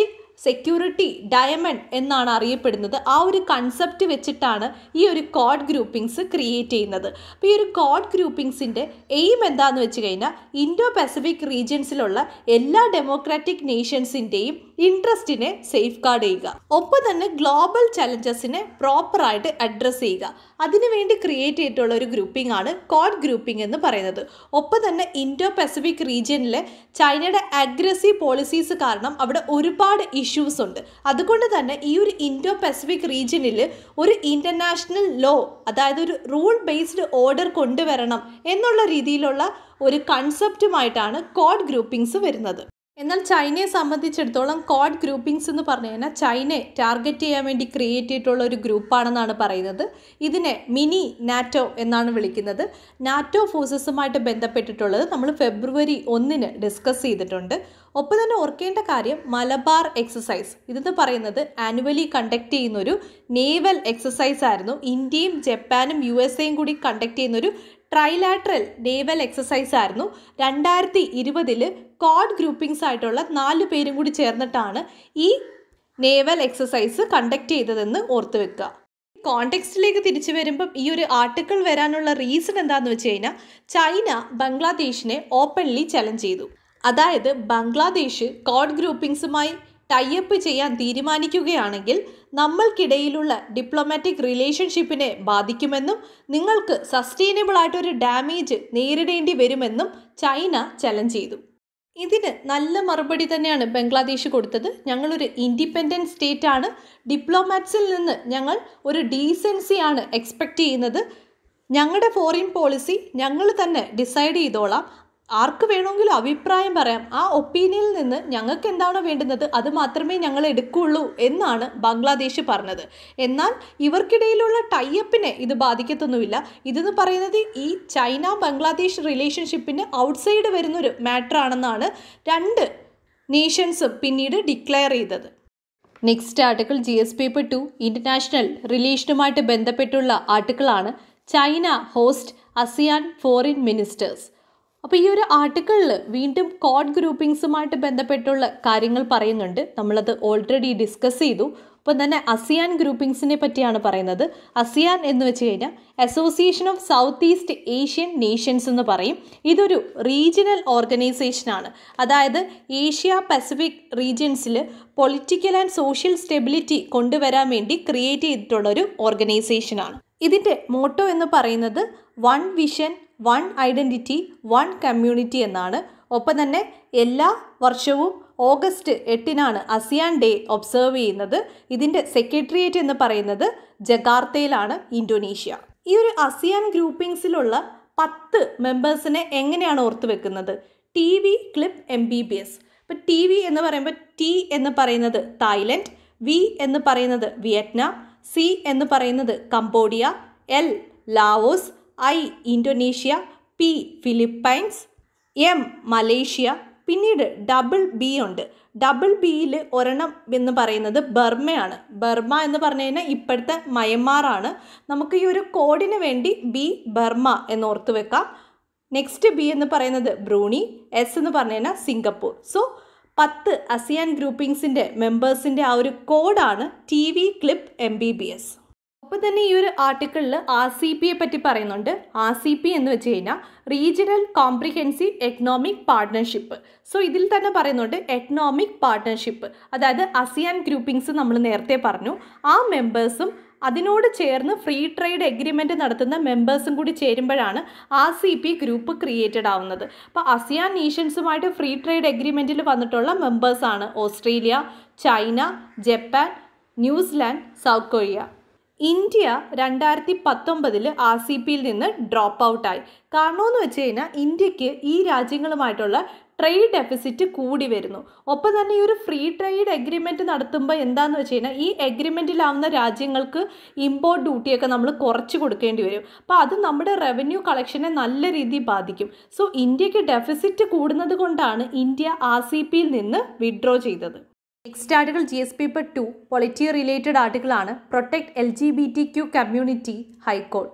സെക്യൂരിറ്റി ഡയമണ്ട് എന്നാണ് അറിയപ്പെടുന്നത് ആ ഒരു കൺസെപ്റ്റ് വെച്ചിട്ടാണ് ഈ ഒരു കോഡ് ഗ്രൂപ്പിംഗ്സ് ക്രിയേറ്റ് ചെയ്യുന്നത് അപ്പോൾ ഈ ഒരു കോഡ് ഗ്രൂപ്പിംഗ്സിൻ്റെ എയിം എന്താണെന്ന് വെച്ച് കഴിഞ്ഞാൽ ഇൻഡോ പസഫിക് റീജിയൻസിലുള്ള എല്ലാ ഡെമോക്രാറ്റിക് നേഷൻസിൻ്റെയും ഇൻട്രസ്റ്റിനെ സേഫ് ഗാർഡ് ചെയ്യുക ഒപ്പം തന്നെ ഗ്ലോബൽ ചലഞ്ചസിനെ പ്രോപ്പറായിട്ട് അഡ്രസ്സ് ചെയ്യുക അതിനുവേണ്ടി ക്രിയേറ്റ് ചെയ്തിട്ടുള്ള ഒരു ഗ്രൂപ്പിംഗ് ആണ് കോഡ് ഗ്രൂപ്പിംഗ് എന്ന് പറയുന്നത് ഒപ്പം തന്നെ ഇൻഡോ പസഫിക് റീജിയനിലെ ചൈനയുടെ അഗ്രസീവ് പോളിസീസ് കാരണം അവിടെ ഒരുപാട് ഇഷ്യൂസ് ഉണ്ട് അതുകൊണ്ട് തന്നെ ഈ ഒരു ഇൻഡോ പസഫിക് റീജിയനിൽ ഒരു ഇൻ്റർനാഷണൽ ലോ അതായത് ഒരു റൂൾ ബേസ്ഡ് ഓർഡർ കൊണ്ടുവരണം എന്നുള്ള രീതിയിലുള്ള ഒരു കൺസെപ്റ്റുമായിട്ടാണ് കോഡ് ഗ്രൂപ്പിംഗ്സ് വരുന്നത് എന്നാൽ ചൈനയെ സംബന്ധിച്ചിടത്തോളം കോഡ് ഗ്രൂപ്പിംഗ്സ് എന്ന് പറഞ്ഞു കഴിഞ്ഞാൽ ചൈനയെ ടാർഗറ്റ് ചെയ്യാൻ വേണ്ടി ക്രിയേറ്റ് ചെയ്തിട്ടുള്ള ഒരു ഗ്രൂപ്പാണെന്നാണ് പറയുന്നത് ഇതിനെ മിനി നാറ്റോ എന്നാണ് വിളിക്കുന്നത് നാറ്റോ ഫോഴ്സസുമായിട്ട് ബന്ധപ്പെട്ടിട്ടുള്ളത് നമ്മൾ ഫെബ്രുവരി ഒന്നിന് ഡിസ്കസ് ചെയ്തിട്ടുണ്ട് ഒപ്പം തന്നെ ഓർക്കേണ്ട കാര്യം മലബാർ എക്സസൈസ് ഇതെന്ന് പറയുന്നത് ആനുവലി കണ്ടക്ട് ചെയ്യുന്ന ഒരു നേവൽ എക്സസൈസ് ആയിരുന്നു ഇന്ത്യയും ജപ്പാനും യു എസ് എയും കൂടി കണ്ടക്ട് ചെയ്യുന്ന ഒരു ട്രൈലാട്രൽ നേവൽ എക്സസൈസ് ആയിരുന്നു രണ്ടായിരത്തി ഇരുപതിൽ കോഡ് ഗ്രൂപ്പിംഗ്സ് ആയിട്ടുള്ള നാല് പേരും കൂടി ചേർന്നിട്ടാണ് ഈ നേവൽ എക്സസൈസ് കണ്ടക്ട് ചെയ്തതെന്ന് ഓർത്തു വെക്കുക കോണ്ടെക്സ്റ്റിലേക്ക് തിരിച്ചു വരുമ്പം ഈ ഒരു ആർട്ടിക്കിൾ വരാനുള്ള റീസൺ എന്താണെന്ന് വെച്ച് കഴിഞ്ഞാൽ ചൈന ബംഗ്ലാദേശിനെ ഓപ്പൺലി ചലഞ്ച് ചെയ്തു അതായത് ബംഗ്ലാദേശ് കോഡ് ഗ്രൂപ്പിംഗ്സുമായി ടൈപ്പ് ചെയ്യാൻ തീരുമാനിക്കുകയാണെങ്കിൽ നമ്മൾക്കിടയിലുള്ള ഡിപ്ലോമാറ്റിക് റിലേഷൻഷിപ്പിനെ ബാധിക്കുമെന്നും നിങ്ങൾക്ക് സസ്റ്റൈനബിൾ ആയിട്ടൊരു ഡാമേജ് നേരിടേണ്ടി വരുമെന്നും ചൈന ചലഞ്ച് ചെയ്തു ഇതിന് നല്ല മറുപടി തന്നെയാണ് ബംഗ്ലാദേശ് കൊടുത്തത് ഞങ്ങളൊരു ഇൻഡിപെൻഡൻറ്റ് സ്റ്റേറ്റ് ആണ് ഡിപ്ലോമാറ്റ്സിൽ നിന്ന് ഞങ്ങൾ ഒരു ഡീസൻസിയാണ് എക്സ്പെക്റ്റ് ചെയ്യുന്നത് ഞങ്ങളുടെ ഫോറിൻ പോളിസി ഞങ്ങൾ തന്നെ ഡിസൈഡ് ചെയ്തോളാം ആർക്ക് വേണമെങ്കിലും അഭിപ്രായം പറയാം ആ ഒപ്പീനിയനിൽ നിന്ന് ഞങ്ങൾക്ക് എന്താണോ വേണ്ടുന്നത് അത് മാത്രമേ ഞങ്ങൾ എടുക്കുകയുള്ളൂ എന്നാണ് ബംഗ്ലാദേശ് പറഞ്ഞത് എന്നാൽ ഇവർക്കിടയിലുള്ള ടൈപ്പിനെ ഇത് ബാധിക്കത്തൊന്നുമില്ല ഇതെന്ന് പറയുന്നത് ഈ ചൈന ബംഗ്ലാദേശ് റിലേഷൻഷിപ്പിന് ഔട്ട്സൈഡ് വരുന്നൊരു മാറ്റർ ആണെന്നാണ് രണ്ട് നേഷൻസും പിന്നീട് ഡിക്ലെയർ ചെയ്തത് next article G S paper two international റിലേഷനുമായിട്ട് ബന്ധപ്പെട്ടുള്ള ആർട്ടിക്കിളാണ് China host ASEAN foreign ministers അപ്പോൾ ഈ ഒരു ആർട്ടിക്കിളിൽ വീണ്ടും കോഡ് ഗ്രൂപ്പിംഗ്സുമായിട്ട് ബന്ധപ്പെട്ടുള്ള കാര്യങ്ങൾ പറയുന്നുണ്ട് നമ്മളത് ഓൾറെഡി ഡിസ്കസ് ചെയ്തു അപ്പം തന്നെ അസിയാൻ ഗ്രൂപ്പിംഗ്സിനെ പറ്റിയാണ് പറയുന്നത് അസിയാൻ എന്ന് വെച്ച് കഴിഞ്ഞാൽ association of south east Asian nations എന്ന് പറയും ഇതൊരു റീജിയണൽ ഓർഗനൈസേഷനാണ് അതായത് ഏഷ്യ പസഫിക് റീജിയൻസിൽ പൊളിറ്റിക്കൽ ആൻഡ് സോഷ്യൽ സ്റ്റെബിലിറ്റി കൊണ്ടുവരാൻ വേണ്ടി ക്രിയേറ്റ് ചെയ്തിട്ടുള്ള ഒരു ഓർഗനൈസേഷനാണ് ഇതിൻ്റെ മോട്ടോ എന്ന് പറയുന്നത് one vision one identity one community എന്നാണ് ഒപ്പം തന്നെ എല്ലാ വർഷവും ഓഗസ്റ്റ് എട്ടിനാണ് അസിയാൻ ഡേ ഒബ്സർവ് ചെയ്യുന്നത് ഇതിൻ്റെ സെക്രട്ടേറിയറ്റ് എന്ന് പറയുന്നത് ജഗാർത്തയിലാണ് ഇന്തോനേഷ്യ ഈ ഒരു അസിയാൻ ഗ്രൂപ്പിംഗ്സിലുള്ള പത്ത് മെമ്പേഴ്സിനെ എങ്ങനെയാണ് ഓർത്ത് വെക്കുന്നത് T V clip M B B S ഇപ്പം ടി വി എന്ന് പറയുമ്പോൾ ടി എന്ന് പറയുന്നത് തായ്ലൻഡ് വി എന്ന് പറയുന്നത് വിയറ്റ്നാം സി എന്ന് പറയുന്നത് Cambodia L Laos I Indonesia P Philippines M Malaysia പിന്നീട് ഡബിൾ ബി ഉണ്ട് ഡബിൾ ബിയിൽ ഒരെണ്ണം എന്ന് പറയുന്നത് ബർമയാണ് ബർമ എന്ന് പറഞ്ഞു കഴിഞ്ഞാൽ ഇപ്പോഴത്തെ മയന്മാറാണ് നമുക്ക് ഈ ഒരു കോഡിന് വേണ്ടി ബി ബർമ എന്ന് ഓർത്ത് വെക്കാം നെക്സ്റ്റ് ബി എന്ന് പറയുന്നത് ബ്രൂണി എസ് എന്ന് പറഞ്ഞു കഴിഞ്ഞാൽ സിംഗപ്പൂർ സോ പത്ത് അസിയാൻ ഗ്രൂപ്പിംഗ്സിൻ്റെ മെമ്പേഴ്സിൻ്റെ ആ ഒരു കോഡാണ് T V clip M B B S അപ്പോൾ തന്നെ ഈ ഒരു ആർട്ടിക്കിളിൽ ആർ സി പിയെ പറ്റി പറയുന്നുണ്ട് ആർ സി പി എന്ന് വെച്ച് കഴിഞ്ഞാൽ regional comprehensive economic partnership so ഇതിൽ തന്നെ പറയുന്നുണ്ട് എക്കണോമിക് പാർട്ട്ണർഷിപ്പ് അതായത് അസിയാൻ ഗ്രൂപ്പിംഗ്സ് നമ്മൾ നേരത്തെ പറഞ്ഞു ആ മെമ്പേഴ്സും അതിനോട് ചേർന്ന് ഫ്രീ ട്രേഡ് എഗ്രിമെൻറ്റ് നടത്തുന്ന മെമ്പേഴ്സും കൂടി ചേരുമ്പോഴാണ് R C P group created ആവുന്നത് അപ്പോൾ അസിയാൻ നേഷൻസുമായിട്ട് ഫ്രീ ട്രേഡ് എഗ്രിമെൻറ്റിൽ വന്നിട്ടുള്ള മെമ്പേഴ്സാണ് Australia China Japan New Zealand South Korea India രണ്ടായിരത്തി പത്തൊമ്പതിൽ ആർ സി പിയിൽ നിന്ന് ഡ്രോപ്പ് ഔട്ടായി കാരണമെന്ന് വെച്ച് കഴിഞ്ഞാൽ ഇന്ത്യക്ക് ഈ രാജ്യങ്ങളുമായിട്ടുള്ള ട്രേഡ് ഡെഫിസിറ്റ് കൂടി വരുന്നു ഒപ്പം തന്നെ ഈ ഒരു ഫ്രീ ട്രേഡ് എഗ്രിമെൻറ്റ് നടത്തുമ്പോൾ എന്താണെന്ന് വെച്ച് കഴിഞ്ഞാൽ ഈ എഗ്രിമെൻറ്റിലാവുന്ന രാജ്യങ്ങൾക്ക് ഇമ്പോർട്ട് ഡ്യൂട്ടിയൊക്കെ നമ്മൾ കുറച്ച് കൊടുക്കേണ്ടി വരും അപ്പോൾ അത് നമ്മുടെ റവന്യൂ കളക്ഷനെ നല്ല രീതിയിൽ ബാധിക്കും സോ ഇന്ത്യക്ക് ഡെഫിസിറ്റ് കൂടുന്നത് കൊണ്ടാണ് ഇന്ത്യ ആർ സി പിയിൽ നിന്ന് വിഡ്രോ ചെയ്തത് next article G S paper two polity related article ആണ് protect L G B T Q community high court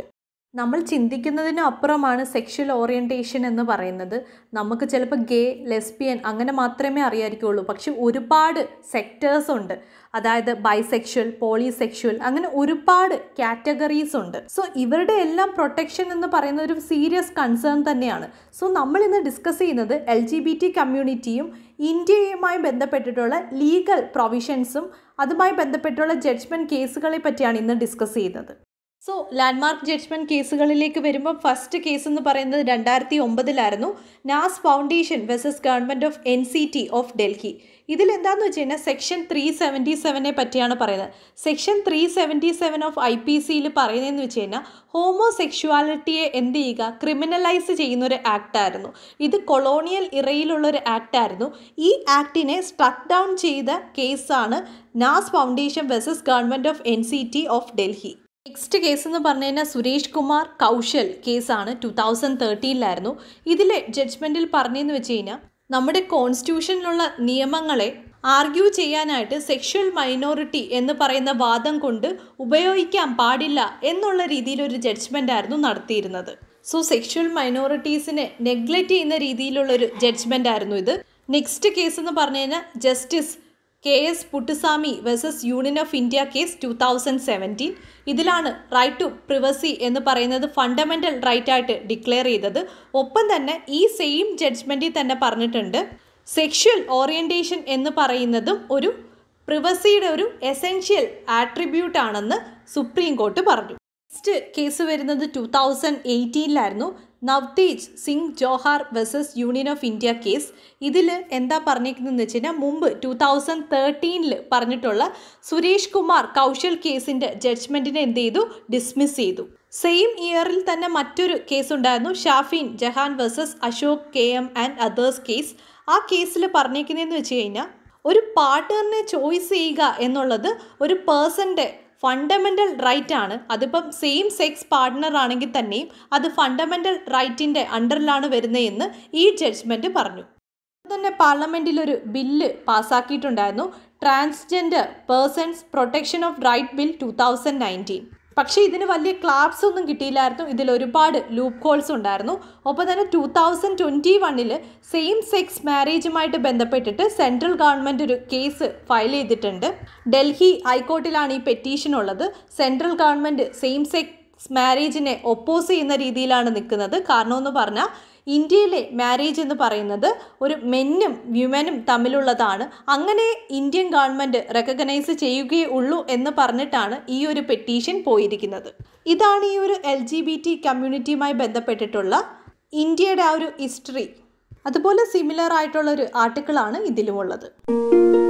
നമ്മൾ ചിന്തിക്കുന്നതിനും അപ്പുറമാണ് സെക്ഷൽ ഓറിയൻറ്റേഷൻ എന്ന് പറയുന്നത് നമുക്ക് ചിലപ്പോൾ ഗേ ലെസ്ബിയൻ അങ്ങനെ മാത്രമേ അറിയാമായിരിക്കുള്ളൂ പക്ഷെ ഒരുപാട് സെക്ടേഴ്സ് ഉണ്ട് അതായത് ബൈസെക്ഷൽ പോളിസെക്ഷൽ അങ്ങനെ ഒരുപാട് കാറ്റഗറീസ് ഉണ്ട് സോ ഇവരുടെ എല്ലാം പ്രൊട്ടക്ഷൻ എന്ന് പറയുന്നത് ഒരു സീരിയസ് കൺസേൺ തന്നെയാണ് സോ നമ്മൾ ഇന്ന് ഡിസ്കസ് ചെയ്യുന്നത് എൽ ജി ബി ടി കമ്മ്യൂണിറ്റിയും ഇന്ത്യയുമായി ബന്ധപ്പെട്ടിട്ടുള്ള ലീഗൽ പ്രൊവിഷൻസും അതുമായി ബന്ധപ്പെട്ടുള്ള ജഡ്ജ്മെൻറ്റ് കേസുകളെ പറ്റിയാണ് ഇന്ന് ഡിസ്കസ് ചെയ്യുന്നത് സോ ലാൻഡ്മാർക്ക് ജഡ്ജ്മെൻറ്റ് കേസുകളിലേക്ക് വരുമ്പോൾ ഫസ്റ്റ് കേസ് എന്ന് പറയുന്നത് രണ്ടായിരത്തി ഒമ്പതിലായിരുന്നു Naz Foundation versus government of N C T of Delhi ഇതിലെന്താന്ന് വെച്ച് കഴിഞ്ഞാൽ സെക്ഷൻ ത്രീ സെവൻറ്റി സെവനെ പറ്റിയാണ് പറയുന്നത് section three seventy seven of I P സിയിൽ പറയുന്നതെന്ന് വെച്ച് കഴിഞ്ഞാൽ ഹോമോസെക്ഷുവാലിറ്റിയെ എന്ത് ചെയ്യുക ക്രിമിനലൈസ് ചെയ്യുന്ന ഒരു ആക്ട് ആയിരുന്നു ഇത് കൊളോണിയൽ ഇറയിലുള്ള ഒരു ആക്ട് ആയിരുന്നു ഈ ആക്ടിനെ സ്ട്രക്ക് ഡൗൺ ചെയ്ത കേസാണ് Naz Foundation versus government of N C T of Delhi next case എന്ന് പറഞ്ഞു കഴിഞ്ഞാൽ സുരേഷ് കുമാർ കൗശൽ കേസാണ് ടു തൗസൻഡ് തേർട്ടീനിലായിരുന്നു ഇതിലെ ജഡ്ജ്മെൻറ്റിൽ പറഞ്ഞതെന്ന് വെച്ച് കഴിഞ്ഞാൽ നമ്മുടെ കോൺസ്റ്റിറ്റ്യൂഷനിലുള്ള നിയമങ്ങളെ ആർഗ്യൂ ചെയ്യാനായിട്ട് സെക്ഷൽ മൈനോറിറ്റി എന്ന് പറയുന്ന വാദം കൊണ്ട് ഉപയോഗിക്കാൻ പാടില്ല എന്നുള്ള രീതിയിലൊരു ജഡ്ജ്മെൻ്റ് ആയിരുന്നു നടത്തിയിരുന്നത് സോ സെക്ഷൽ മൈനോറിറ്റീസിനെ നെഗ്ലക്റ്റ് ചെയ്യുന്ന രീതിയിലുള്ളൊരു ജഡ്ജ്മെൻ്റ് ആയിരുന്നു ഇത് നെക്സ്റ്റ് കേസ് എന്ന് പറഞ്ഞു കഴിഞ്ഞാൽ justice K S Puttaswamy versus union of India case two thousand seventeen ഇതിലാണ് റൈറ്റ് ടു പ്രിവസി എന്ന് പറയുന്നത് ഫണ്ടമെൻ്റൽ റൈറ്റ് ആയിട്ട് ഡിക്ലെയർ ചെയ്തത് ഒപ്പം തന്നെ ഈ സെയിം ജഡ്ജ്മെൻറ്റിൽ തന്നെ പറഞ്ഞിട്ടുണ്ട് സെക്ഷൽ ഓറിയൻറ്റേഷൻ എന്ന് പറയുന്നതും ഒരു പ്രിവസിയുടെ ഒരു എസെൻഷ്യൽ ആട്രിബ്യൂട്ട് ആണെന്ന് സുപ്രീം കോർട്ട് പറഞ്ഞു നെക്സ്റ്റ് കേസ് വരുന്നത് ടു തൗസൻഡ് എയ്റ്റീനിലായിരുന്നു Navtej Singh Johar versus union of India case ഇതിൽ എന്താ പറഞ്ഞിരിക്കുന്നതെന്ന് വെച്ച് കഴിഞ്ഞാൽ മുമ്പ് ടു തൗസൻഡ് തേർട്ടീനിൽ പറഞ്ഞിട്ടുള്ള സുരേഷ് കുമാർ കൗശൽ കേസിൻ്റെ ജഡ്ജ്മെൻറ്റിനെ എന്ത് ചെയ്തു ഡിസ്മിസ് ചെയ്തു സെയിം ഇയറിൽ തന്നെ മറ്റൊരു കേസ് ഉണ്ടായിരുന്നു Shafin Jahan versus Ashok K M and others case ആ കേസിൽ പറഞ്ഞിരിക്കുന്നതെന്ന് വെച്ച് കഴിഞ്ഞാൽ ഒരു പാർട്ട്ണറിനെ ചോയ്സ് ചെയ്യുക എന്നുള്ളത് ഒരു പേഴ്സൻ്റെ ഫണ്ടമെൻ്റൽ റൈറ്റ് ആണ് അതിപ്പം സെയിം സെക്സ് പാർട്ട്ണർ ആണെങ്കിൽ തന്നെയും അത് ഫണ്ടമെൻ്റൽ റൈറ്റിൻ്റെ അണ്ടറിലാണ് വരുന്നതെന്ന് ഈ ജഡ്ജ്മെൻറ്റ് പറഞ്ഞു തന്നെ പാർലമെൻറ്റിൽ ഒരു ബില്ല് പാസ്സാക്കിയിട്ടുണ്ടായിരുന്നു transgender persons protection of right bill two thousand nineteen പക്ഷേ ഇതിന് വലിയ ക്ലാപ്സ് ഒന്നും കിട്ടിയില്ലായിരുന്നു ഇതിൽ ഒരുപാട് ലൂപ്പ് ഹോൾസ് ഉണ്ടായിരുന്നു ഒപ്പം തന്നെ ടു തൗസൻഡ് ട്വൻറ്റി വണ്ണിൽ സെയിം സെക്സ് മാരേജുമായിട്ട് ബന്ധപ്പെട്ടിട്ട് സെൻട്രൽ ഗവൺമെൻറ് ഒരു കേസ് ഫയൽ ചെയ്തിട്ടുണ്ട് ഡൽഹി ഹൈക്കോർട്ടിലാണ് ഈ പെറ്റീഷൻ ഉള്ളത് സെൻട്രൽ ഗവൺമെൻറ് സെയിം സെക്സ് മാരേജിനെ ഒപ്പോസ് ചെയ്യുന്ന രീതിയിലാണ് നിൽക്കുന്നത് കാരണമെന്ന് പറഞ്ഞാൽ ഇന്ത്യയിലെ മാരേജ് എന്ന് പറയുന്നത് ഒരു മെന്നും വ്യുമനും തമ്മിലുള്ളതാണ് അങ്ങനെ ഇന്ത്യൻ ഗവൺമെൻറ് റെക്കഗ്നൈസ് ചെയ്യുകയേ ഉള്ളൂ എന്ന് പറഞ്ഞിട്ടാണ് ഈ ഒരു പെറ്റീഷൻ പോയിരിക്കുന്നത് ഇതാണ് ഈ ഒരു എൽ ജി ബി ടി കമ്മ്യൂണിറ്റിയുമായി ബന്ധപ്പെട്ടിട്ടുള്ള ഇന്ത്യയുടെ ആ ഒരു ഹിസ്റ്ററി അതുപോലെ സിമിലർ ആയിട്ടുള്ള ഒരു ആർട്ടിക്കിളാണ് ഇതിലുമുള്ളത്